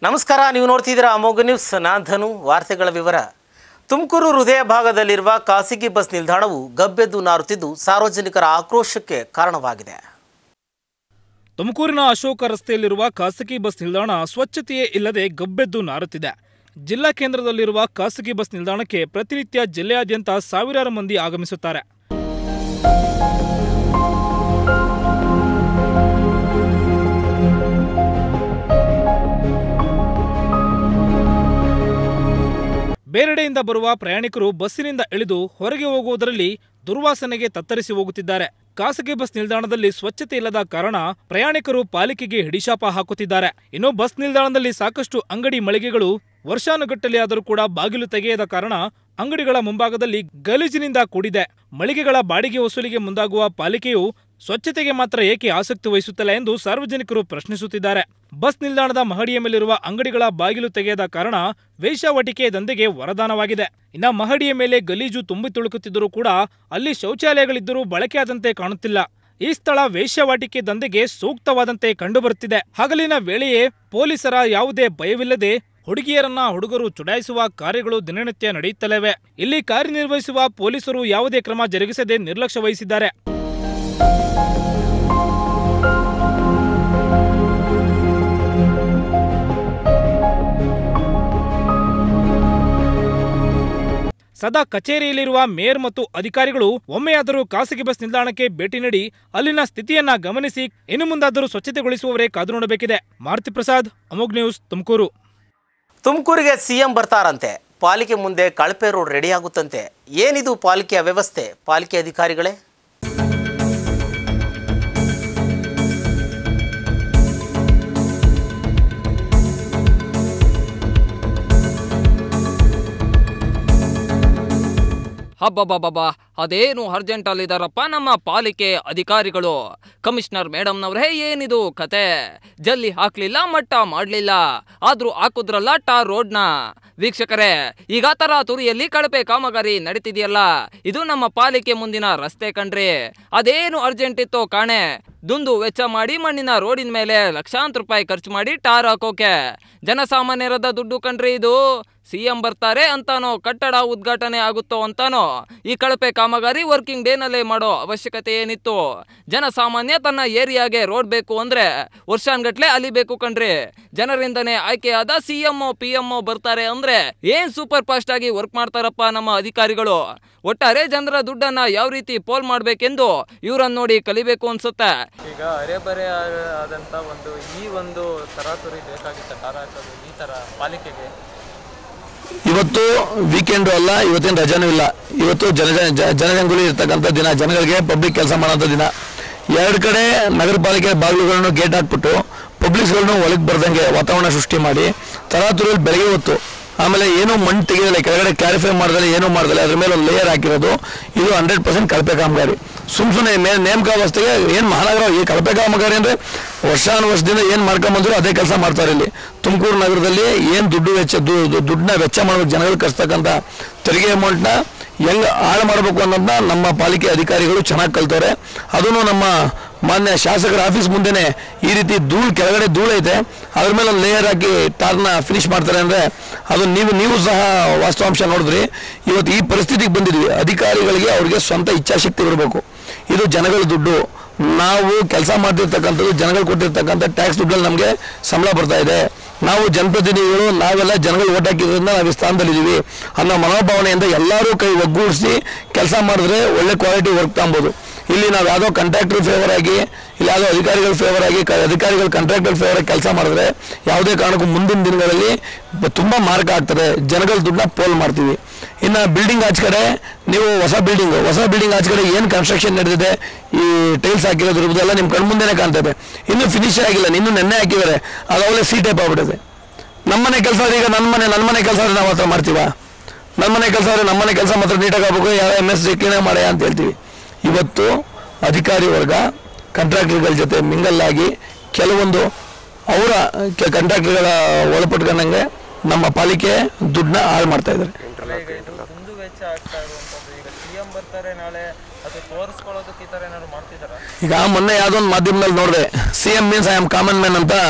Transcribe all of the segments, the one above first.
ನಮಸ್ಕಾರ ನೀವು ನೋಡ್ತಿದ್ದೀರಾ ಅಮೋಘ ನ್ಯೂಸ್ ನಾನ್ ಧನು ವಾರ್ತೆಗಳ ವಿವರ ತುಮಕೂರು ಹೃದಯ ಭಾಗದಲ್ಲಿರುವ ಖಾಸಗಿ ಬಸ್ ನಿಲ್ದಾಣವು ಗಬ್ಬೆದ್ದು ನಾರುತ್ತಿದ್ದು ಸಾರ್ವಜನಿಕರ ಆಕ್ರೋಶಕ್ಕೆ ಕಾರಣವಾಗಿದೆ ತುಮಕೂರಿನ ಅಶೋಕ ರಸ್ತೆಯಲ್ಲಿರುವ ಖಾಸಗಿ ಬಸ್ ನಿಲ್ದಾಣ ಸ್ವಚ್ಛತೆಯೇ ಇಲ್ಲದೆ ಗಬ್ಬೆದ್ದು ನಾರುತ್ತಿದೆ ಜಿಲ್ಲಾ ಕೇಂದ್ರದಲ್ಲಿರುವ ಖಾಸಗಿ ಬಸ್ ನಿಲ್ದಾಣಕ್ಕೆ ಪ್ರತಿನಿತ್ಯ ಜಿಲ್ಲೆಯಾದ್ಯಂತ ಸಾವಿರಾರು ಮಂದಿ ಆಗಮಿಸುತ್ತಾರೆ ಬೇರೆಡೆಯಿಂದ ಬರುವ ಪ್ರಯಾಣಿಕರು ಬಸ್ಸಿನಿಂದ ಇಳಿದು ಹೊರಗೆ ಹೋಗುವುದರಲ್ಲಿ ದುರ್ವಾಸನೆಗೆ ತತ್ತರಿಸಿ ಹೋಗುತ್ತಿದ್ದಾರೆ ಖಾಸಗಿ ಬಸ್ ನಿಲ್ದಾಣದಲ್ಲಿ ಸ್ವಚ್ಛತೆ ಇಲ್ಲದ ಕಾರಣ ಪ್ರಯಾಣಿಕರು ಪಾಲಿಕೆಗೆ ಹಿಡಿಶಾಪ ಹಾಕುತ್ತಿದ್ದಾರೆ ಇನ್ನು ಬಸ್ ನಿಲ್ದಾಣದಲ್ಲಿ ಸಾಕಷ್ಟು ಅಂಗಡಿ ಮಳಿಗೆಗಳು ವರ್ಷಾನುಗಟ್ಟಲೆ ಆದರೂ ಕೂಡ ಬಾಗಿಲು ತೆಗೆಯದ ಕಾರಣ ಅಂಗಡಿಗಳ ಮುಂಭಾಗದಲ್ಲಿ ಗಲೀಜಿನಿಂದ ಕೂಡಿದೆ ಮಳಿಗೆಗಳ ಬಾಡಿಗೆ ವಸೂಲಿಗೆ ಮುಂದಾಗುವ ಪಾಲಿಕೆಯು ಸ್ವಚ್ಛತೆಗೆ ಮಾತ್ರ ಏಕೆ ಆಸಕ್ತಿ ವಹಿಸುತ್ತಿಲ್ಲ ಎಂದು ಸಾರ್ವಜನಿಕರು ಪ್ರಶ್ನಿಸುತ್ತಿದ್ದಾರೆ ಬಸ್ ನಿಲ್ದಾಣದ ಮಹಡಿಯ ಮೇಲಿರುವ ಅಂಗಡಿಗಳ ಬಾಗಿಲು ತೆಗೆಯದ ಕಾರಣ ವೇಶ್ಯಾವಟಿಕೆ ದಂಧೆಗೆ ವರದಾನವಾಗಿದೆ ಇನ್ನ ಮಹಡಿಯ ಮೇಲೆ ಗಲೀಜು ತುಂಬಿ ತುಳುಕುತ್ತಿದ್ದರೂ ಕೂಡ ಅಲ್ಲಿ ಶೌಚಾಲಯಗಳಿದ್ದರೂ ಬಳಕೆಯಾದಂತೆ ಕಾಣುತ್ತಿಲ್ಲ ಈ ಸ್ಥಳ ವೇಶ್ಯಾವಾಟಿಕೆ ದಂಧೆಗೆ ಸೂಕ್ತವಾದಂತೆ ಕಂಡುಬರುತ್ತಿದೆ ಹಗಲಿನ ವೇಳೆಯೇ ಪೊಲೀಸರ ಯಾವುದೇ ಭಯವಿಲ್ಲದೆ ಹುಡುಗಿಯರನ್ನ ಹುಡುಗರು ಚುಡಾಯಿಸುವ ಕಾರ್ಯಗಳು ದಿನನಿತ್ಯ ನಡೆಯುತ್ತಲಿವೆ ಇಲ್ಲಿ ಕಾರ್ಯನಿರ್ವಹಿಸುವ ಪೊಲೀಸರು ಯಾವುದೇ ಕ್ರಮ ಜರುಗಿಸದೆ ನಿರ್ಲಕ್ಷ್ಯ ವಹಿಸಿದ್ದಾರೆ ಸದಾ ಕಚೇರಿಯಲ್ಲಿರುವ ಮೇಯರ್ ಮತ್ತು ಅಧಿಕಾರಿಗಳು ಒಮ್ಮೆಯಾದರೂ ಖಾಸಗಿ ಬಸ್ ನಿಲ್ದಾಣಕ್ಕೆ ಭೇಟಿ ನೀಡಿ ಅಲ್ಲಿನ ಸ್ಥಿತಿಯನ್ನ ಗಮನಿಸಿ ಇನ್ನು ಮುಂದಾದರೂ ಸ್ವಚ್ಛತೆಗೊಳಿಸುವವರೇ ಕಾದು ನೋಡಬೇಕಿದೆ ಮಾರುತಿ ಪ್ರಸಾದ್ ಅಮೋಘ್ ನ್ಯೂಸ್ ತುಮಕೂರು ತುಮಕೂರಿಗೆ ಸಿಎಂ ಬರ್ತಾರಂತೆ ಪಾಲಿಕೆ ಮುಂದೆ ಕಳಪೆ ರೋಡ್ ರೆಡಿಯಾಗುತ್ತಂತೆ ಏನಿದು ಪಾಲಿಕೆಯ ವ್ಯವಸ್ಥೆ ಪಾಲಿಕೆ ಅಧಿಕಾರಿಗಳೇ ಹಬ್ಬಬ್ಬಬ್ಬ ಅದೇನು ಅರ್ಜೆಂಟ್ ಅಲ್ಲಿದಾರಪ್ಪ ನಮ್ಮ ಪಾಲಿಕೆ ಅಧಿಕಾರಿಗಳು ಕಮಿಷನರ್ ಮೇಡಮ್ನವ್ರೇ ಏನಿದು ಕತೆ ಜಲ್ಲಿ ಹಾಕ್ಲಿಲ್ಲ ಮಟ್ಟ ಮಾಡ್ಲಿಲ್ಲ ಆದ್ರೂ ಹಾಕುದ್ರಲ್ಲ ಟಾರ್ ರೋಡ್ನ ವೀಕ್ಷಕರೇ ಈಗ ತರ ತುರಿಯಲ್ಲಿ ಕಳಪೆ ಕಾಮಗಾರಿ ನಡೀತಿದೆಯಲ್ಲ ಇದು ನಮ್ಮ ಪಾಲಿಕೆ ಮುಂದಿನ ರಸ್ತೆ ಕಣ್ರಿ ಅದೇನು ಅರ್ಜೆಂಟ್ ಇತ್ತೋ ಕಾಣೆ ದುಂದು ವೆಚ್ಚ ಮಾಡಿ ಮಣ್ಣಿನ ರೋಡಿನ ಮೇಲೆ ಲಕ್ಷಾಂತರ ರೂಪಾಯಿ ಖರ್ಚು ಮಾಡಿ ಟಾರ್ ಹಾಕೋಕೆ ಜನಸಾಮಾನ್ಯರದ ದುಡ್ಡು ಕಣ್ರಿ ಇದು ಸಿಎಂ ಬರ್ತಾರೆ ಅಂತಾನೋ ಕಟ್ಟಡ ಉದ್ಘಾಟನೆ ಆಗುತ್ತೋ ಅಂತಾನೋ ಈ ಕಳಪೆ ಕಾಮಗಾರಿ ವರ್ಕಿಂಗ್ ಡೇನಲ್ಲೇ ಮಾಡೋ ಅವಶ್ಯಕತೆ ಏನಿತ್ತು ಜನಸಾಮಾನ್ಯ ತನ್ನ ಏರಿಯಾಗೆ ರೋಡ್ ಬೇಕು ಅಂದ್ರೆ ವರ್ಷಾನ್ಗಟ್ಲೆ ಅಲಿಬೇಕು ಕಣ್ರಿ ಜನರಿಂದನೇ ಆಯ್ಕೆಯಾದ ಸಿಎಂ ಪಿ ಎಂ ಬರ್ತಾರೆ ಅಂದ್ರೆ ಏನ್ ಸೂಪರ್ ಫಾಸ್ಟ್ ಆಗಿ ವರ್ಕ್ ಮಾಡ್ತಾರಪ್ಪ ನಮ್ಮ ಅಧಿಕಾರಿಗಳು ಒಟ್ಟಾರೆ ಜನರ ದುಡ್ಡನ್ನ ಯಾವ ರೀತಿ ಪೋಲ್ ಮಾಡ್ಬೇಕೆಂದು ಇವ್ರನ್ನ ನೋಡಿ ಕಲಿಬೇಕು ಅನ್ಸುತ್ತೆ ಈಗ ಅರೆಬರೆ ಆದ- ಆದಂಥ ಒಂದು ಈ ಒಂದು ತರಾತುರಿ ಬೇಕಾಗಿತ್ತು ಟಾರ್ ಹಾಕೋದು ಈ ಥರ ಪಾಲಿಕೆಗೆ ಇವತ್ತು ವೀಕೆಂಡು ಅಲ್ಲ ಇವತ್ತಿನ ರಜಾನೂ ಇಲ್ಲ ಇವತ್ತು ಜನ ಜನ- ಜನಜಂಗುಳಿ ಇರ್ತಕ್ಕಂಥ ದಿನ ಜನಗಳಿಗೆ ಪಬ್ಲಿಕ್ ಕೆಲಸ ಮಾಡೋಂಥ ದಿನ ಎರಡು ಕಡೆ ನಗರ ಪಾಲಿಕೆ ಬಾಗಿಲುಗಳನ್ನು ಗೇಟ್ ಹಾಕ್ಬಿಟ್ಟು ಪಬ್ಲಿಕ್ಸ್ಗಳನ್ನು ಒಳಗೆ ಬರ್ದಂಗೆ ವಾತಾವರಣ ಸೃಷ್ಟಿ ಮಾಡಿ ತರಾತುರಿಯಲ್ಲಿ ಬೆಳಗ್ಗೆ ಹೊತ್ತು ಆಮೇಲೆ ಏನೂ ಮಣ್ಣು ತೆಗೆಯಲ್ಲ ಕೆಳಗಡೆ ಕ್ಲಾರಿಫೈ ಮಾಡ್ದಲೆ ಏನೂ ಮಾಡ್ದಲೆ ಅದ್ರ ಮೇಲೆ ಒಂದು ಲೇಯರ್ ಹಾಕಿರೋದು ಇದು ಹಂಡ್ರೆಡ್ ಪರ್ಸೆಂಟ್ ಕಳಪೆ ಕಾಮಗಾರಿ ಸುಮ್ ಸುಮ್ಮನೆ ಮೇ ನೇಮಕಾವಸ್ಥೆಗೆ ಏನು ಮಹಾನಗರ ಈ ಕಳಪೆ ಕಾಮಗಾರಿ ಅಂದರೆ ವರ್ಷಾನು ವರ್ಷದಿಂದ ಏನು ಮಾಡ್ಕೊಂಬಂದ್ರು ಅದೇ ಕೆಲಸ ಮಾಡ್ತಾರೆ ಇಲ್ಲಿ ತುಮಕೂರು ನಗರದಲ್ಲಿ ಏನು ದುಡ್ಡು ವೆಚ್ಚ ದು- ದು- ದುಡ್ಡನ್ನ ವೆಚ್ಚ ಮಾಡಬೇಕು ಜನಗಳು ಕಟ್ತಕ್ಕಂಥ ತೆರಿಗೆ ಅಮೌಂಟ್ನ ಹೆಂಗೆ ಹಾಳು ಮಾಡಬೇಕು ಅನ್ನೋದನ್ನ ನಮ್ಮ ಪಾಲಿಕೆ ಅಧಿಕಾರಿಗಳು ಚೆನ್ನಾಗಿ ಕಲ್ತವ್ರೆ ಅದನ್ನು ನಮ್ಮ ಮಾನ್ಯ ಶಾಸಕರ ಆಫೀಸ್ ಮುಂದೆನೆ ಈ ರೀತಿ ಧೂಳು ಕೆಳಗಡೆ ಧೂಳು ಐತೆ ಅದ್ರ ಮೇಲೆ ಒಂದು ಲೇಯರ್ ಹಾಕಿ ಟಾರ್ನ ಫಿನಿಶ್ ಮಾಡ್ತಾರೆ ಅಂದರೆ ಅದು ನೀವು ನೀವು ಸಹ ವಾಸ್ತವಾಂಶ ನೋಡಿದ್ರಿ ಇವತ್ತು ಈ ಪರಿಸ್ಥಿತಿಗೆ ಬಂದಿದ್ವಿ ಅಧಿಕಾರಿಗಳಿಗೆ ಅವ್ರಿಗೆ ಸ್ವಂತ ಇಚ್ಛಾಶಕ್ತಿ ಇರಬೇಕು ಇದು ಜನಗಳ ದುಡ್ಡು ನಾವು ಕೆಲಸ ಮಾಡ್ತಿರ್ತಕ್ಕಂಥದ್ದು ಜನಗಳು ಕೊಟ್ಟಿರ್ತಕ್ಕಂಥ ಟ್ಯಾಕ್ಸ್ ದುಡ್ಡಲ್ಲಿ ನಮಗೆ ಸಂಬಳ ಬರ್ತಾ ಇದೆ ನಾವು ಜನಪ್ರತಿನಿಧಿಗಳು ನಾವೆಲ್ಲ ಜನಗಳು ಓಟ್ ಹಾಕಿದ್ರಿಂದ ನಾವು ಈ ಸ್ಥಾನದಲ್ಲಿದ್ದೀವಿ ಅನ್ನೋ ಮನೋಭಾವನೆಯಿಂದ ಎಲ್ಲರೂ ಕೈ ಒಗ್ಗೂಡಿಸಿ ಕೆಲಸ ಮಾಡಿದ್ರೆ ಒಳ್ಳೆ ಕ್ವಾಲಿಟಿ ವರ್ಕ್ ತಗೊಬೋದು ಇಲ್ಲಿ ನಾವು ಯಾವುದೋ ಕಾಂಟ್ರಾಕ್ಟರ್ ಫೇವರ್ ಆಗಿ ಇಲ್ಲಿ ಯಾವುದೋ ಅಧಿಕಾರಿಗಳ ಫೇವರ್ ಆಗಿ ಕ- ಅಧಿಕಾರಿಗಳು ಕಾಂಟ್ರಾಕ್ಟರ್ ಫೇವರ್ ಆಗಿ ಕೆಲಸ ಮಾಡಿದ್ರೆ ಯಾವುದೇ ಕಾರಣಕ್ಕೂ ಮುಂದಿನ ದಿನಗಳಲ್ಲಿ ಬ- ತುಂಬಾ ಮಾರ್ಕ್ ಆಗ್ತದೆ ಜನಗಳ ದುಡ್ಡನ್ನ ಪೋಲ್ ಮಾಡ್ತೀವಿ ಇನ್ನು ಬಿಲ್ಡಿಂಗ್ ಆಚೆ ಕಡೆ ನೀವು ಹೊಸ ಬಿಲ್ಡಿಂಗ್ ಹೊಸ ಬಿಲ್ಡಿಂಗ್ ಆಚೆ ಕಡೆ ಏನು ಕನ್ಸ್ಟ್ರಕ್ಷನ್ ನಡೆದಿದೆ ಈ ಟೈಲ್ಸ್ ಹಾಕಿರೋದ್ರ ಇದೆಲ್ಲ ನಿಮ್ಮ ಕಣ್ಮುಂದೆನೇ ಕಾಣ್ತದೆ ಇನ್ನೂ ಫಿನಿಶ್ ಆಗಿಲ್ಲ ಇನ್ನೂ ನೆನ್ನೆ ಹಾಕಿದ್ದಾರೆ ಅದು ಅವಲೇ ಸಿ ಟೈಪ್ ಆಗ್ಬಿಟ್ಟಿದೆ ನಮ್ಮನೆ ಕೆಲಸ ಈಗ ನನ್ನ ಮನೆ ನನ್ನ ಮನೆ ಕೆಲಸ ನಾವು ಹತ್ರ ಮಾಡ್ತೀವ ನಮ್ಮ ಮನೆ ಕೆಲಸ ಆದರೆ ನಮ್ಮ ಮನೆ ಕೆಲಸ ಮಾತ್ರ ನೀಟಾಗಿ ಆಗ್ಬೇಕು ಯಾವ ಎಮ್ ಎಸ್ ಕ್ಲೀನಾಗಿ ಮಾಡ್ಯಾ ಅಂತ ಹೇಳ್ತೀವಿ ಇವತ್ತು ಅಧಿಕಾರಿ ವರ್ಗ ಕಾಂಟ್ರಾಕ್ಟರ್ಗಳ ಜೊತೆ ಮಿಂಗಲ್ ಆಗಿ ಕೆಲವೊಂದು ಅವರ ಕಾಂಟ್ರಾಕ್ಟರ್ಗಳ ಒಳಪಟ್ಕೊಂಡಂಗೆ ನಮ್ಮ ಪಾಲಿಕೆ ದುಡ್ಡನ್ನ ಹಾಳು ಮಾಡ್ತಾ ಇದ್ದಾರೆ ಅಲ್ಲ, ಈಗ ಇದು ದುಂದು ವೆಚ್ಚ ಆಗ್ತಾ ಇರುವಂಥದ್ದು ಈಗ ಸಿ ಎಂ ಬರ್ತಾರೆ ನಾಳೆ ಅದು ತೋರಿಸ್ಕೊಳ್ಳೋದಕ್ಕೆ ಈ ಥರ ಏನಾದ್ರು ಮಾಡ್ತಿದ್ದಾರಾ ಈಗ ಮೊನ್ನೆ ಯಾವುದೋ ಒಂದು ಮಾಧ್ಯಮದಲ್ಲಿ ನೋಡಿದೆ C M means I am common man ಅಂತ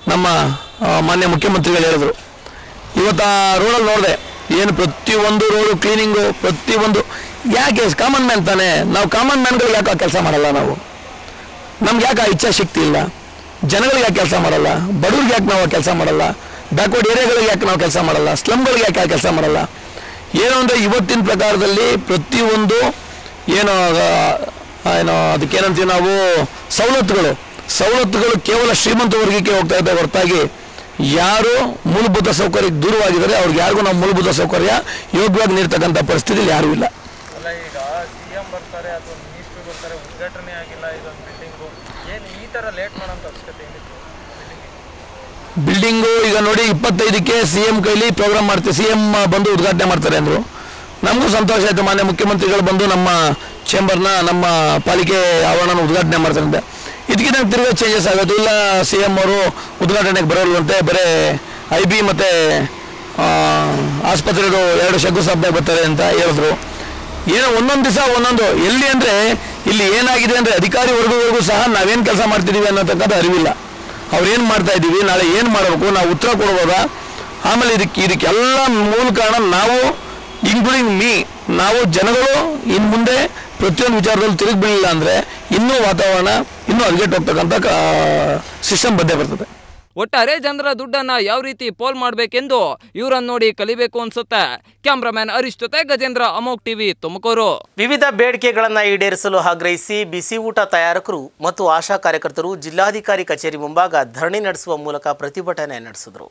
ನಮ್ಮ ಆ, ಮಾನ್ಯ ಮುಖ್ಯಮಂತ್ರಿಗಳು ಹೇಳಿದ್ರು ಇವತ್ತು ಆ ರೋಡಲ್ಲಿ ನೋಡಿದೆ ಏನು ಪ್ರತಿಯೊಂದು ರೋಡು ಕ್ಲೀನಿಂಗು ಪ್ರತಿಯೊಂದು ಯಾಕೆ ಕಾಮನ್ ಮ್ಯಾನ್ ತಾನೇ ನಾವು ಕಾಮನ್ ಮ್ಯಾನ್ಗಳು ಯಾಕೆ ಆ ಕೆಲಸ ಮಾಡಲ್ಲ ನಾವು ನಮ್ಗೆ ಯಾಕೆ ಆ ಇಚ್ಛಾಶಕ್ತಿ ಇಲ್ಲ ಜನಗಳಿಗೆ ಯಾಕೆ ಕೆಲಸ ಮಾಡಲ್ಲ ಬಡವ್ರಿಗೆ ಯಾಕೆ ನಾವು ಕೆಲಸ ಮಾಡಲ್ಲ ಬ್ಯಾಕ್ವರ್ಡ್ ಏರಿಯಾಗಳಿಗೆ ಯಾಕೆ ನಾವು ಕೆಲಸ ಮಾಡಲ್ಲ ಸ್ಲಮ್ಗಳಿಗೆ ಯಾಕೆ ಕೆಲಸ ಮಾಡಲ್ಲ ಏನು ಅಂದರೆ ಇವತ್ತಿನ ಪ್ರಕಾರದಲ್ಲಿ ಪ್ರತಿಯೊಂದು ಏನು ಆ, ಏನು ಅದಕ್ಕೇನಂತೀವಿ ನಾವು ಸವಲತ್ತುಗಳು ಸವಲತ್ತುಗಳು ಕೇವಲ ಶ್ರೀಮಂತ ವರ್ಗಕ್ಕೆ ಹೋಗ್ತಾ ಇದೆ ಹೊರತಾಗಿ ಯಾರು ಮೂಲಭೂತ ಸೌಕರ್ಯಕ್ಕೆ ದೂರವಾಗಿದ್ದಾರೆ ಅವ್ರಿಗೆ ಯಾರಿಗೂ ನಾವು ಮೂಲಭೂತ ಸೌಕರ್ಯ ಯೋಗ್ಯವಾಗಿ ನೀಡ್ತಕ್ಕಂಥ ಪರಿಸ್ಥಿತಿಯಲ್ಲಿ ಯಾರೂ ಇಲ್ಲ ಅಲ್ಲ ಈಗ ಸಿ ಎಂ ಬರ್ತಾರೆ ಅಥವಾ ಮಿನಿಸ್ಟ್ರು ಬರ್ತಾರೆ ಉದ್ಘಾಟನೆ ಆಗಿಲ್ಲ ಇದೊಂದು ಬಿಲ್ಡಿಂಗು ಏನು ಈ ಥರ ಲೇಟ್ ಮಾಡೋಂಥ ಅವಶ್ಯಕತೆ ಏನಿತ್ತು ಬಿಲ್ಡಿಂಗು ಈಗ ನೋಡಿ ಇಪ್ಪತ್ತೈದಕ್ಕೆ ಸಿ ಎಂ ಕೈಲಿ ಪ್ರೋಗ್ರಾಮ್ ಮಾಡ್ತೀವಿ ಸಿ ಎಂ ಬಂದು ಉದ್ಘಾಟನೆ ಮಾಡ್ತಾರೆ ಅಂದರು ನಮಗೂ ಸಂತೋಷ ಆಯಿತು ಮಾನ್ಯ ಮುಖ್ಯಮಂತ್ರಿಗಳು ಬಂದು ನಮ್ಮ ಚೇಂಬರ್ನ ನಮ್ಮ ಪಾಲಿಕೆ ಆವರಣನ ಉದ್ಘಾಟನೆ ಮಾಡ್ತಾರೆ ಅಂತ ಇದಕ್ಕಿಂತ ತಿರ್ಗಾ ಚೇಂಜಸ್ ಆಗೋದು ಇಲ್ಲ ಸಿ ಎಂ ಅವರು ಉದ್ಘಾಟನೆಗೆ ಬರೋಲ್ವಂತೆ ಬರೀ ಐ ಬಿ ಮತ್ತು ಆಸ್ಪತ್ರೆದು ಎರಡು ಶಂಕುಸ್ಥಾಪನೆ ಬರ್ತಾರೆ ಅಂತ ಹೇಳಿದ್ರು ಏನೋ ಒಂದೊಂದು ದಿವಸ ಒಂದೊಂದು ಎಲ್ಲಿ ಅಂದರೆ ಇಲ್ಲಿ ಏನಾಗಿದೆ ಅಂದರೆ ಅಧಿಕಾರಿ ವರ್ಗಗಳಿಗೂ ಸಹ ನಾವೇನು ಕೆಲಸ ಮಾಡ್ತಿದ್ದೀವಿ ಅನ್ನೋತಕ್ಕಂಥ ಅರಿವಿಲ್ಲ ಅವ್ರು ಏನು ಮಾಡ್ತಾ ಇದ್ದೀವಿ ನಾಳೆ ಏನು ಮಾಡಬೇಕು ನಾವು ಉತ್ತರ ಕೊಡ್ಬೋದಾ ಆಮೇಲೆ ಇದಕ್ಕೆ ಇದಕ್ಕೆಲ್ಲ ಮೂಲ ಕಾರಣ ನಾವು ಇನ್ಕ್ಲೂಡಿಂಗ್ ಮೀ ನಾವು ಜನಗಳು ಇನ್ನು ಮುಂದೆ ಪ್ರತಿಯೊಂದು ವಿಚಾರದಲ್ಲಿ ತಿರುಗಿ ಬೀಳಿಲ್ಲ ಅಂದರೆ ಇನ್ನೂ ವಾತಾವರಣ ಇನ್ನೂ ಹದಗೆಟ್ಟು ಹೋಗ್ತಕ್ಕಂಥ ಸಿಸ್ಟಮ್ ಬಂದೇ ಬರ್ತದೆ ಒಟ್ಟಾರೆ ಜನರ ದುಡ್ಡನ್ನ ಯಾವ ರೀತಿ ಪೋಲ್ ಮಾಡ್ಬೇಕೆಂದು ಇವರನ್ನ ನೋಡಿ ಕಲಿಬೇಕು ಅನ್ಸುತ್ತೆ ಕ್ಯಾಮ್ರಾಮ್ಯಾನ್ ಹರೀಶ್ ಜೊತೆ ಗಜೇಂದ್ರ ಅಮೋಕ್ ಟಿವಿ ತುಮಕೂರು ವಿವಿಧ ಬೇಡಿಕೆಗಳನ್ನು ಈಡೇರಿಸಲು ಆಗ್ರಹಿಸಿ ಬಿಸಿ ಊಟ ತಯಾರಕರು ಮತ್ತು ಆಶಾ ಕಾರ್ಯಕರ್ತರು ಜಿಲ್ಲಾಧಿಕಾರಿ ಕಚೇರಿ ಮುಂಭಾಗ ಧರಣಿ ನಡೆಸುವ ಮೂಲಕ ಪ್ರತಿಭಟನೆ ನಡೆಸಿದರು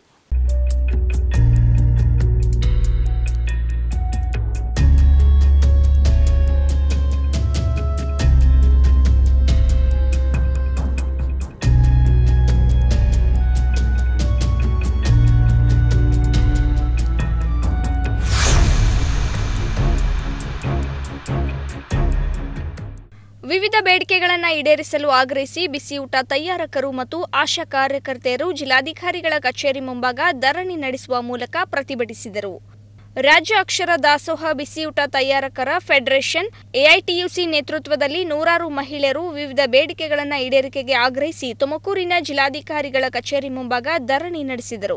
ವಿವಿಧ ಬೇಡಿಕೆಗಳನ್ನು ಈಡೇರಿಸಲು ಆಗ್ರಹಿಸಿ ಬಿಸಿಯೂಟ ತಯಾರಕರು ಮತ್ತು ಆಶಾ ಕಾರ್ಯಕರ್ತೆಯರು ಜಿಲ್ಲಾಧಿಕಾರಿಗಳ ಕಚೇರಿ ಮುಂಭಾಗ ಧರಣಿ ನಡೆಸುವ ಮೂಲಕ ಪ್ರತಿಭಟಿಸಿದರು ರಾಜ್ಯ ಅಕ್ಷರ ದಾಸೋಹ ಬಿಸಿಯೂಟ ತಯಾರಕರ ಫೆಡರೇಷನ್ ಎಐಟಿಯುಸಿ ನೇತೃತ್ವದಲ್ಲಿ ನೂರಾರು ಮಹಿಳೆಯರು ವಿವಿಧ ಬೇಡಿಕೆಗಳನ್ನು ಈಡೇರಿಕೆಗೆ ಆಗ್ರಹಿಸಿ ತುಮಕೂರಿನ ಜಿಲ್ಲಾಧಿಕಾರಿಗಳ ಕಚೇರಿ ಮುಂಭಾಗ ಧರಣಿ ನಡೆಸಿದರು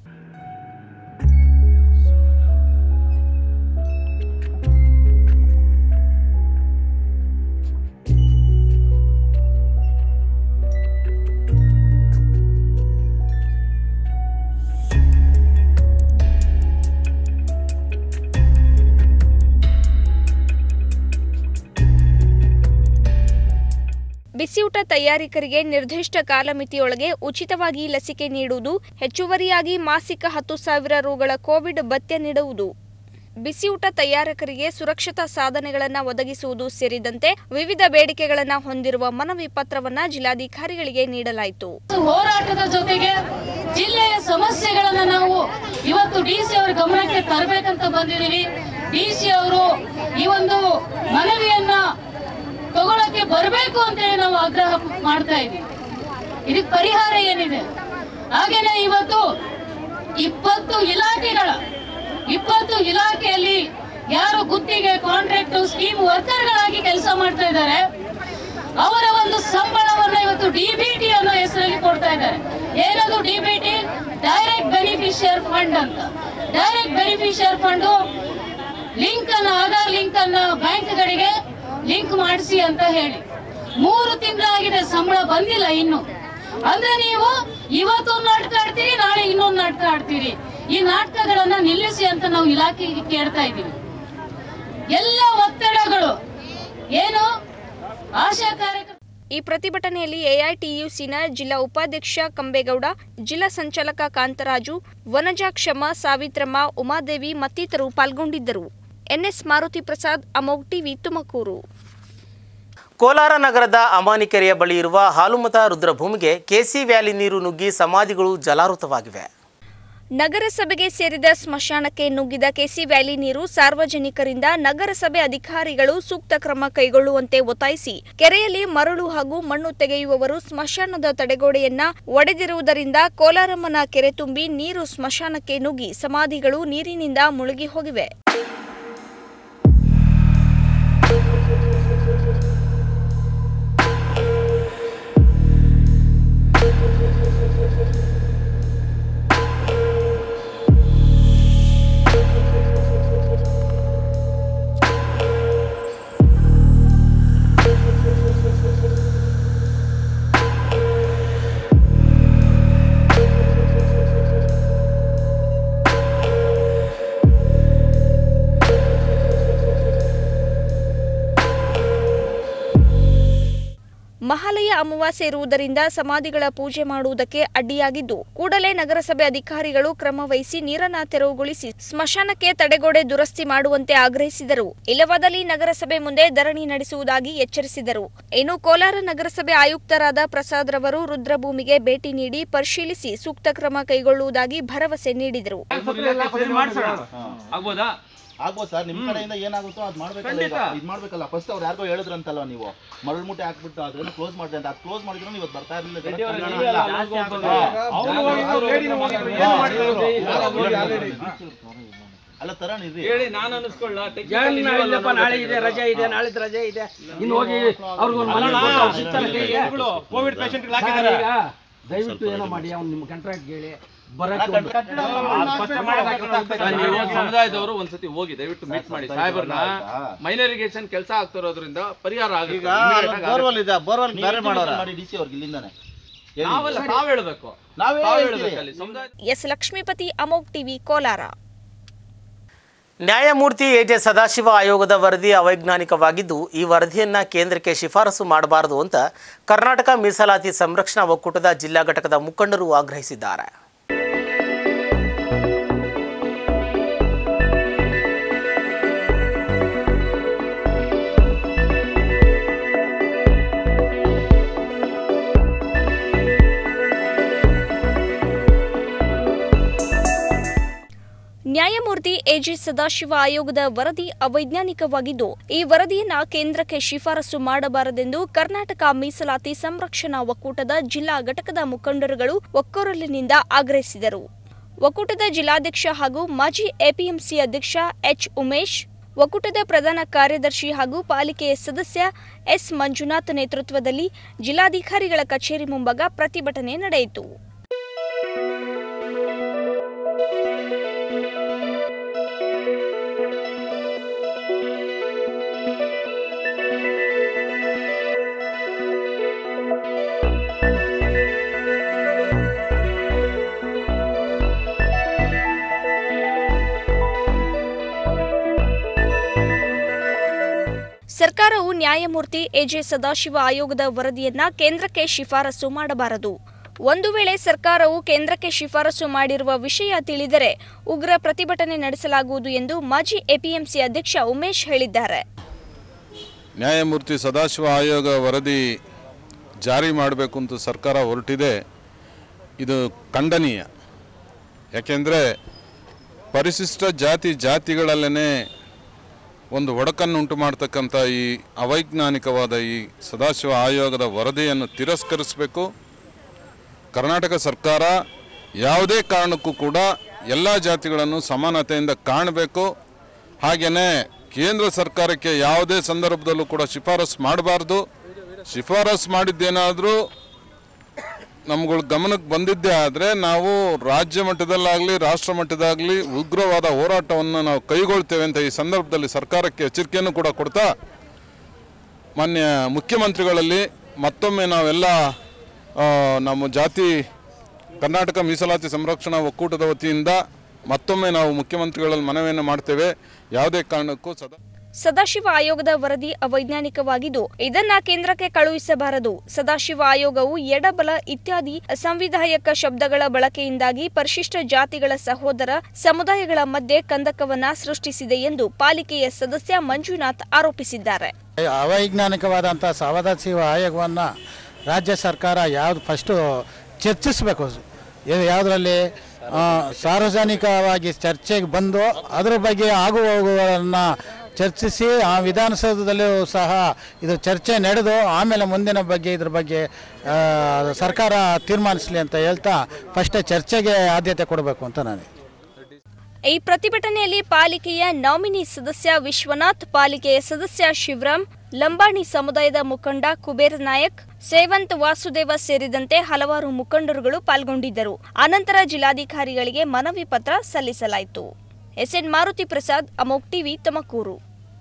ಬಿಸಿಯೂಟ ತಯಾರಿಕರಿಗೆ ನಿರ್ದಿಷ್ಟ ಕಾಲಮಿತಿಯೊಳಗೆ ಉಚಿತವಾಗಿ ಲಸಿಕೆ ನೀಡುವುದು ಹೆಚ್ಚುವರಿಯಾಗಿ ಮಾಸಿಕ ಹತ್ತು ಸಾವಿರ ರುಗಳ ಕೋವಿಡ್ ಭತ್ಯೆ ನೀಡುವುದು ಬಿಸಿಯೂಟ ತಯಾರಕರಿಗೆ ಸುರಕ್ಷತಾ ಸಾಧನೆಗಳನ್ನು ಒದಗಿಸುವುದು ಸೇರಿದಂತೆ ವಿವಿಧ ಬೇಡಿಕೆಗಳನ್ನು ಹೊಂದಿರುವ ಮನವಿ ಪತ್ರವನ್ನ ಜಿಲ್ಲಾಧಿಕಾರಿಗಳಿಗೆ ನೀಡಲಾಯಿತು ಹೋರಾಟದ ಜೊತೆಗೆ ಜಿಲ್ಲೆಯ ಸಮಸ್ಯೆಗಳನ್ನ ನಾವು ಇವತ್ತು ಡಿ ಸಿ ಅವರ ಗಮನಕ್ಕೆ ತರಬೇಕಂತ ಬಂದಿದ್ದೀವಿ ಡಿ ಸಿ ಅವರು ಈ ಒಂದು ಮನವಿಯನ್ನ ತಗೊಳಕ್ಕೆ ಬರಬೇಕು ಅಂತೇಳಿ ನಾವು ಆಗ್ರಹ ಮಾಡ್ತಾ ಇದ್ದೀವಿ ಇದಕ್ಕೆ ಪರಿಹಾರ ಏನಿದೆ ಹಾಗೇನೆ ಇವತ್ತು ಇಪ್ಪತ್ತು ಇಲಾಖೆಗಳ ಇಪ್ಪತ್ತು ಇಲಾಖೆಯಲ್ಲಿ ಯಾರು ಗುತ್ತಿಗೆ ಕಾಂಟ್ರಾಕ್ಟ್ ಸ್ಕೀಮ್ ವರ್ಕರ್ಗಳಾಗಿ ಕೆಲಸ ಮಾಡ್ತಾ ಇದ್ದಾರೆ ಅವರ ಒಂದು ಸಂಬಳವನ್ನ ಇವತ್ತು ಡಿಬಿಟಿ ಅನ್ನೋ ಹೆಸರಲ್ಲಿ ಕೊಡ್ತಾ ಇದ್ದಾರೆ ಏನದು ಡಿಬಿಟಿ ಡೈರೆಕ್ಟ್ ಬೆನಿಫಿಷಿಯರ್ ಫಂಡ್ ಅಂತ ಡೈರೆಕ್ಟ್ ಬೆನಿಫಿಷಿಯರ್ ಫಂಡ್ ಲಿಂಕ್ ಅನ್ನ ಆಧಾರ್ ಲಿಂಕ್ ಅನ್ನ ಬ್ಯಾಂಕ್ಗಳಿಗೆ ಲಿಂಕ್ ಮಾಡಿಸಿ ಅಂತ ಹೇಳಿ ಮೂರು ತಿಂಗಳಾಗಿದೆ ಸಂಬಳ ಬಂದಿಲ್ಲ ಇನ್ನು ಅಂದ್ರೆ ನೀವು ಇವತ್ತೊಂದು ನಾಟಕ ಆಡ್ತೀರಿ ನಾಳೆ ಇನ್ನೊಂದು ನಾಟಕ ಆಡ್ತೀರಿ ಈ ನಾಟಕಗಳನ್ನ ನಿಲ್ಲಿಸಿ ಅಂತ ನಾವು ಇಲಾಖೆಗೆ ಕೇಳ್ತಾ ಇದ್ದೀವಿ ಎಲ್ಲ ಒತ್ತಡಗಳು ಏನು ಆಶಾ ಕಾರ್ಯಕರ್ತ ಈ ಪ್ರತಿಭಟನೆಯಲ್ಲಿ ಎಐಟಿಯುಸಿನ ಜಿಲ್ಲಾ ಉಪಾಧ್ಯಕ್ಷ ಕಂಬೇಗೌಡ ಜಿಲ್ಲಾ ಸಂಚಾಲಕ ಕಾಂತರಾಜು ವನಜಾಕ್ಷಮ ಸಾವಿತ್ರಮ್ಮ ಉಮಾದೇವಿ ಮತ್ತಿತರರು ಪಾಲ್ಗೊಂಡಿದ್ದರು ಎನ್ಎಸ್ ಮಾರುತಿ ಪ್ರಸಾದ್ ಅಮೋಗ್ ಟಿವಿ ತುಮಕೂರು ಕೋಲಾರ ನಗರದ ಅಮಾನಿಕೆರೆಯ ಬಳಿ ಇರುವ ಹಾಲುಮತ ರುದ್ರಭೂಮಿಗೆ ಕೆಸಿ ವ್ಯಾಲಿ ನೀರು ನುಗ್ಗಿ ಸಮಾಧಿಗಳು ಜಲಾವೃತವಾಗಿವೆ ನಗರಸಭೆಗೆ ಸೇರಿದ ಸ್ಮಶಾನಕ್ಕೆ ನುಗ್ಗಿದ ಕೆಸಿ ವ್ಯಾಲಿ ನೀರು ಸಾರ್ವಜನಿಕರಿಂದ ನಗರಸಭೆ ಅಧಿಕಾರಿಗಳು ಸೂಕ್ತ ಕ್ರಮ ಕೈಗೊಳ್ಳುವಂತೆ ಒತ್ತಾಯಿಸಿ ಕೆರೆಯಲ್ಲಿ ಮರಳು ಹಾಗೂ ಮಣ್ಣು ತೆಗೆಯುವವರು ಸ್ಮಶಾನದ ತಡೆಗೋಡೆಯನ್ನ ಒಡೆದಿರುವುದರಿಂದ ಕೋಲಾರಮ್ಮನ ಕೆರೆ ತುಂಬಿ ನೀರು ಸ್ಮಶಾನಕ್ಕೆ ನುಗ್ಗಿ ಸಮಾಧಿಗಳು ನೀರಿನಿಂದ ಮುಳುಗಿ ಹೋಗಿವೆ ಮಹಾಲಯ ಅಮಾವಾಸ್ಯೆ ಇರುವುದರಿಂದ ಸಮಾಧಿಗಳ ಪೂಜೆ ಮಾಡುವುದಕ್ಕೆ ಅಡ್ಡಿಯಾಗಿದ್ದು ಕೂಡಲೇ ನಗರಸಭೆ ಅಧಿಕಾರಿಗಳು ಕ್ರಮ ವಹಿಸಿ ನೀರನ್ನ ತೆರವುಗೊಳಿಸಿ ಸ್ಮಶಾನಕ್ಕೆ ತಡೆಗೋಡೆ ದುರಸ್ತಿ ಮಾಡುವಂತೆ ಆಗ್ರಹಿಸಿದರು ಇಲ್ಲವಾದಲ್ಲಿ ನಗರಸಭೆ ಮುಂದೆ ಧರಣಿ ನಡೆಸುವುದಾಗಿ ಎಚ್ಚರಿಸಿದರು ಇನ್ನು ಕೋಲಾರ ನಗರಸಭೆ ಆಯುಕ್ತರಾದ ಪ್ರಸಾದ್ ರವರು ರುದ್ರಭೂಮಿಗೆ ಭೇಟಿ ನೀಡಿ ಪರಿಶೀಲಿಸಿ ಸೂಕ್ತ ಕ್ರಮ ಕೈಗೊಳ್ಳುವುದಾಗಿ ಭರವಸೆ ನೀಡಿದರು ಆಗ್ಬೋದಾ ಆಗ್ಬೋದು ಸರ್ ನಿಮ್ ಕಡೆಯಿಂದ ಏನಾಗುತ್ತೋ ಅದ್ ಮಾಡ್ಬೇಕಲ್ಲ ಈಗ. ಇದ್ ಮಾಡ್ಬೇಕಲ್ಲ ಫಸ್ಟ್ ಅವ್ರು ಯಾರಿಗೋ ಹೇಳಿದ್ರಂತಲ್ವ ನೀವು ಮರಳು ಮೂಟೆ ಹಾಕ್ಬಿಟ್ಟು ಅದನ್ನ ಕ್ಲೋಸ್ ಮಾಡ್ರಿ ಅಂತ ಅದು ಕ್ಲೋಸ್ ಮಾಡಿದ್ರು ನೀವು ಇವತ್ತು ಬರ್ತಾ ಇರಲಿಲ್ಲ ಅಲ್ಲ ತರ ಇರ್ರಿ ಹೇಳಿ ನಾನು ಅನಿಸ್ಕೊಳ್ಳ ನಾಳೆ ಇದೆ ರಜೆ ಇದೆ ನಾಳೆ ರಜೆ ಇದೆ ಇನ್ನು ಹೋಗಿ ಅವ್ರಿಗೊಂದು ಮನೆ ಕೊಟ್ಟು ಅವ್ರು ಸಿಗ್ತಾರೆ ಕೈಗೆ. ಕೋವಿಡ್ ಪೇಷಂಟ್ ಸರ್, ಈಗ ದಯವಿಟ್ಟು ಏನೋ ಮಾಡಿ ಅವ್ನು ನಿಮ್ಮ ಕಾಂಟ್ರಾಕ್ಟ್ ಹೇಳಿ ಬರಕ್ಕೆ ಒಂದು- ನೀವು ಸಮುದಾಯದವರು ಒಂದ್ಸತಿ ಹೋಗಿ ದಯವಿಟ್ಟು ಮೀಟ್ ಮಾಡಿ ಸಾಹೇಬ್ರನ್ನ ಮೈನರ್ ಇರಿಗೇಷನ್ ಕೆಲಸ ಆಗ್ತಿರೋದ್ರಿಂದ ಪರಿಹಾರ ಈಗ ಆಗುತ್ತೆ ಬೋರ್ವೆಲ್ ಇದೆ ಬೋರ್ವೆಲ್ ಬೇರೆ ಮಾಡೋರ ಮಾಡಿ ಡಿ ಸಿ ಅವ್ರಿಗೆ ಇಲ್ಲಿಂದಾನೆ ಹೇಳಿ. ನಾವೆಲ್ಲ ತಾವ್ ಹೇಳ್ಬೇಕು ನಾವೇ ತಾವ್ ಹೇಳ್ತೀವಿ. ಹೇಳ್ಬೇಕು ಅಲ್ಲಿ ಸಮುದಾಯ ಎಸ್ ಲಕ್ಷ್ಮೀಪತಿ ಅಮೋಕ್ ಟಿವಿ ಕೋಲಾರ ನ್ಯಾಯಮೂರ್ತಿ ಎ ಜೆ ಸದಾಶಿವ ಆಯೋಗದ ವರದಿ ಅವೈಜ್ಞಾನಿಕವಾಗಿದ್ದು ಈ ವರದಿಯನ್ನ ಕೇಂದ್ರಕ್ಕೆ ಶಿಫಾರಸು ಮಾಡಬಾರದು ಅಂತ ಕರ್ನಾಟಕ ಮೀಸಲಾತಿ ಸಂರಕ್ಷಣಾ ಒಕ್ಕೂಟದ ಜಿಲ್ಲಾ ಘಟಕದ ಮುಖಂಡರು ಆಗ್ರಹಿಸಿದ್ದಾರೆ ನ್ಯಾಯಮೂರ್ತಿ ಎಜೆ ಸದಾಶಿವ ಆಯೋಗದ ವರದಿ ಅವೈಜ್ಞಾನಿಕವಾಗಿದ್ದು ಈ ವರದಿಯನ್ನ ಕೇಂದ್ರಕ್ಕೆ ಶಿಫಾರಸು ಮಾಡಬಾರದೆಂದು ಕರ್ನಾಟಕ ಮೀಸಲಾತಿ ಸಂರಕ್ಷಣಾ ಒಕ್ಕೂಟದ ಜಿಲ್ಲಾ ಘಟಕದ ಮುಖಂಡರುಗಳು ಒಕ್ಕೊರಲಿನಿಂದ ಆಗ್ರಹಿಸಿದರು ಒಕ್ಕೂಟದ ಜಿಲ್ಲಾಧ್ಯಕ್ಷ ಹಾಗೂ ಮಾಜಿ ಎಪಿಎಂಸಿ ಅಧ್ಯಕ್ಷ ಎಚ್ ಉಮೇಶ್ ಒಕ್ಕೂಟದ ಪ್ರಧಾನ ಕಾರ್ಯದರ್ಶಿ ಹಾಗೂ ಪಾಲಿಕೆಯ ಸದಸ್ಯ ಎಸ್ ಮಂಜುನಾಥ್ ನೇತೃತ್ವದಲ್ಲಿ ಜಿಲ್ಲಾಧಿಕಾರಿಗಳ ಕಚೇರಿ ಮುಂಭಾಗ ಪ್ರತಿಭಟನೆ ನಡೆಯಿತು ಸರ್ಕಾರವು ನ್ಯಾಯಮೂರ್ತಿ ಎಜೆ ಸದಾಶಿವ ಆಯೋಗದ ವರದಿಯನ್ನ ಕೇಂದ್ರಕ್ಕೆ ಶಿಫಾರಸು ಮಾಡಬಾರದು ಒಂದು ವೇಳೆ ಸರ್ಕಾರವು ಕೇಂದ್ರಕ್ಕೆ ಶಿಫಾರಸು ಮಾಡಿರುವ ವಿಷಯ ತಿಳಿದರೆ ಉಗ್ರ ಪ್ರತಿಭಟನೆ ನಡೆಸಲಾಗುವುದು ಎಂದು ಮಾಜಿ ಎಪಿಎಂಸಿ ಅಧ್ಯಕ್ಷ ಉಮೇಶ್ ಹೇಳಿದ್ದಾರೆ ನ್ಯಾಯಮೂರ್ತಿ ಸದಾಶಿವ ಆಯೋಗ ವರದಿ ಜಾರಿ ಮಾಡಬೇಕು ಅಂತ ಸರ್ಕಾರ ಹೊರಟಿದೆ ಇದು ಖಂಡನೀಯ ಯಾಕೆಂದರೆ ಪರಿಶಿಷ್ಟ ಜಾತಿ ಜಾತಿಗಳಲ್ಲೇ ಒಂದು ಒಡಕನ್ನು ಉಂಟು ಮಾಡ್ತಕ್ಕಂಥ ಈ ಅವೈಜ್ಞಾನಿಕವಾದ ಈ ಸದಾಶಿವ ಆಯೋಗದ ವರದಿಯನ್ನು ತಿರಸ್ಕರಿಸಬೇಕು ಕರ್ನಾಟಕ ಸರ್ಕಾರ ಯಾವುದೇ ಕಾರಣಕ್ಕೂ ಕೂಡ ಎಲ್ಲ ಜಾತಿಗಳನ್ನು ಸಮಾನತೆಯಿಂದ ಕಾಣಬೇಕು ಹಾಗೆಯೇ ಕೇಂದ್ರ ಸರ್ಕಾರಕ್ಕೆ ಯಾವುದೇ ಸಂದರ್ಭದಲ್ಲೂ ಕೂಡ ಶಿಫಾರಸು ಮಾಡಬಾರ್ದು ಶಿಫಾರಸು ಮಾಡಿದ್ದೇನಾದರೂ ನಮ್ಗಳ ಗಮನಕ್ಕೆ ಬಂದಿದ್ದೇ ಆದರೆ ನಾವು ರಾಜ್ಯ ಮಟ್ಟದಲ್ಲಾಗಲಿ ರಾಷ್ಟ್ರ ಮಟ್ಟದಾಗಲಿ ಉಗ್ರವಾದ ಹೋರಾಟವನ್ನು ನಾವು ಕೈಗೊಳ್ತೇವೆ ಅಂತ ಈ ಸಂದರ್ಭದಲ್ಲಿ ಸರ್ಕಾರಕ್ಕೆ ಎಚ್ಚರಿಕೆಯನ್ನು ಕೂಡ ಕೊಡ್ತಾ ಮಾನ್ಯ ಮುಖ್ಯಮಂತ್ರಿಗಳಲ್ಲಿ ಮತ್ತೊಮ್ಮೆ ನಾವೆಲ್ಲ ಆ, ನಮ್ಮ ಜಾತಿ ಕರ್ನಾಟಕ ಮೀಸಲಾತಿ ಸಂರಕ್ಷಣಾ ಒಕ್ಕೂಟದ ವತಿಯಿಂದ ಮತ್ತೊಮ್ಮೆ ನಾವು ಮುಖ್ಯಮಂತ್ರಿಗಳಲ್ಲಿ ಮನವಿಯನ್ನು ಮಾಡ್ತೇವೆ ಯಾವುದೇ ಕಾರಣಕ್ಕೂ ಸದಾ ಸದಾಶಿವ ಆಯೋಗದ ವರದಿ ಅವೈಜ್ಞಾನಿಕವಾಗಿದ್ದು ಇದನ್ನ ಕೇಂದ್ರಕ್ಕೆ ಕಳುಹಿಸಬಾರದು ಸದಾಶಿವ ಆಯೋಗವು ಎಡಬಲ ಇತ್ಯಾದಿ ಅಸಂವಿಧಾಯಕ ಶಬ್ದಗಳ ಬಳಕೆಯಿಂದಾಗಿ ಪರಿಶಿಷ್ಟ ಜಾತಿಗಳ ಸಹೋದರ ಸಮುದಾಯಗಳ ಮಧ್ಯೆ ಕಂದಕವನ್ನ ಸೃಷ್ಟಿಸಿದೆ ಎಂದು ಪಾಲಿಕೆಯ ಸದಸ್ಯ ಮಂಜುನಾಥ್ ಆರೋಪಿಸಿದ್ದಾರೆ ಅವೈಜ್ಞಾನಿಕವಾದಂಥ ಸವದಶಿವ ಆಯೋಗವನ್ನು ರಾಜ್ಯ ಸರ್ಕಾರ ಯಾವ್ದು ಫಸ್ಟು ಚರ್ಚಿಸಬೇಕು ಇದು ಯಾವುದರಲ್ಲಿ ಸಾರ್ವಜನಿಕವಾಗಿ ಚರ್ಚೆಗೆ ಬಂದು ಅದ್ರ ಬಗ್ಗೆ ಆಗು ಹೋಗುಗಳನ್ನು ಚರ್ಚಿಸಿ ಆ ವಿಧಾನಸೌಧದಲ್ಲೂ ಸಹ ಇದು ಚರ್ಚೆ ನಡೆದು ಆಮೇಲೆ ಮುಂದಿನ ಬಗ್ಗೆ ಇದ್ರ ಬಗ್ಗೆ ಆ, ಸರ್ಕಾರ ತೀರ್ಮಾನಿಸಲಿ ಅಂತ ಹೇಳ್ತಾ ಫಸ್ಟೇ ಚರ್ಚೆಗೆ ಆದ್ಯತೆ ಕೊಡಬೇಕು ಅಂತ ನಾನು ಈ ಪ್ರತಿಭಟನೆಯಲ್ಲಿ ಪಾಲಿಕೆಯ ನಾಮಿನಿ ಸದಸ್ಯ ವಿಶ್ವನಾಥ್ ಪಾಲಿಕೆಯ ಸದಸ್ಯ ಶಿವರಾಮ್ ಲಂಬಾಣಿ ಸಮುದಾಯದ ಮುಖಂಡ ಕುಬೇರ್ ನಾಯಕ್ ಸೇವಂತ್ ವಾಸುದೇವ ಸೇರಿದಂತೆ ಹಲವಾರು ಮುಖಂಡರುಗಳು ಪಾಲ್ಗೊಂಡಿದ್ದರು ಅನಂತರ ಜಿಲ್ಲಾಧಿಕಾರಿಗಳಿಗೆ ಮನವಿ ಪತ್ರ ಸಲ್ಲಿಸಲಾಯಿತು ಎಸ್ಎನ್ ಮಾರುತಿ ಪ್ರಸಾದ್ ಅಮೋಕ್ ಟಿವಿ ತುಮಕೂರು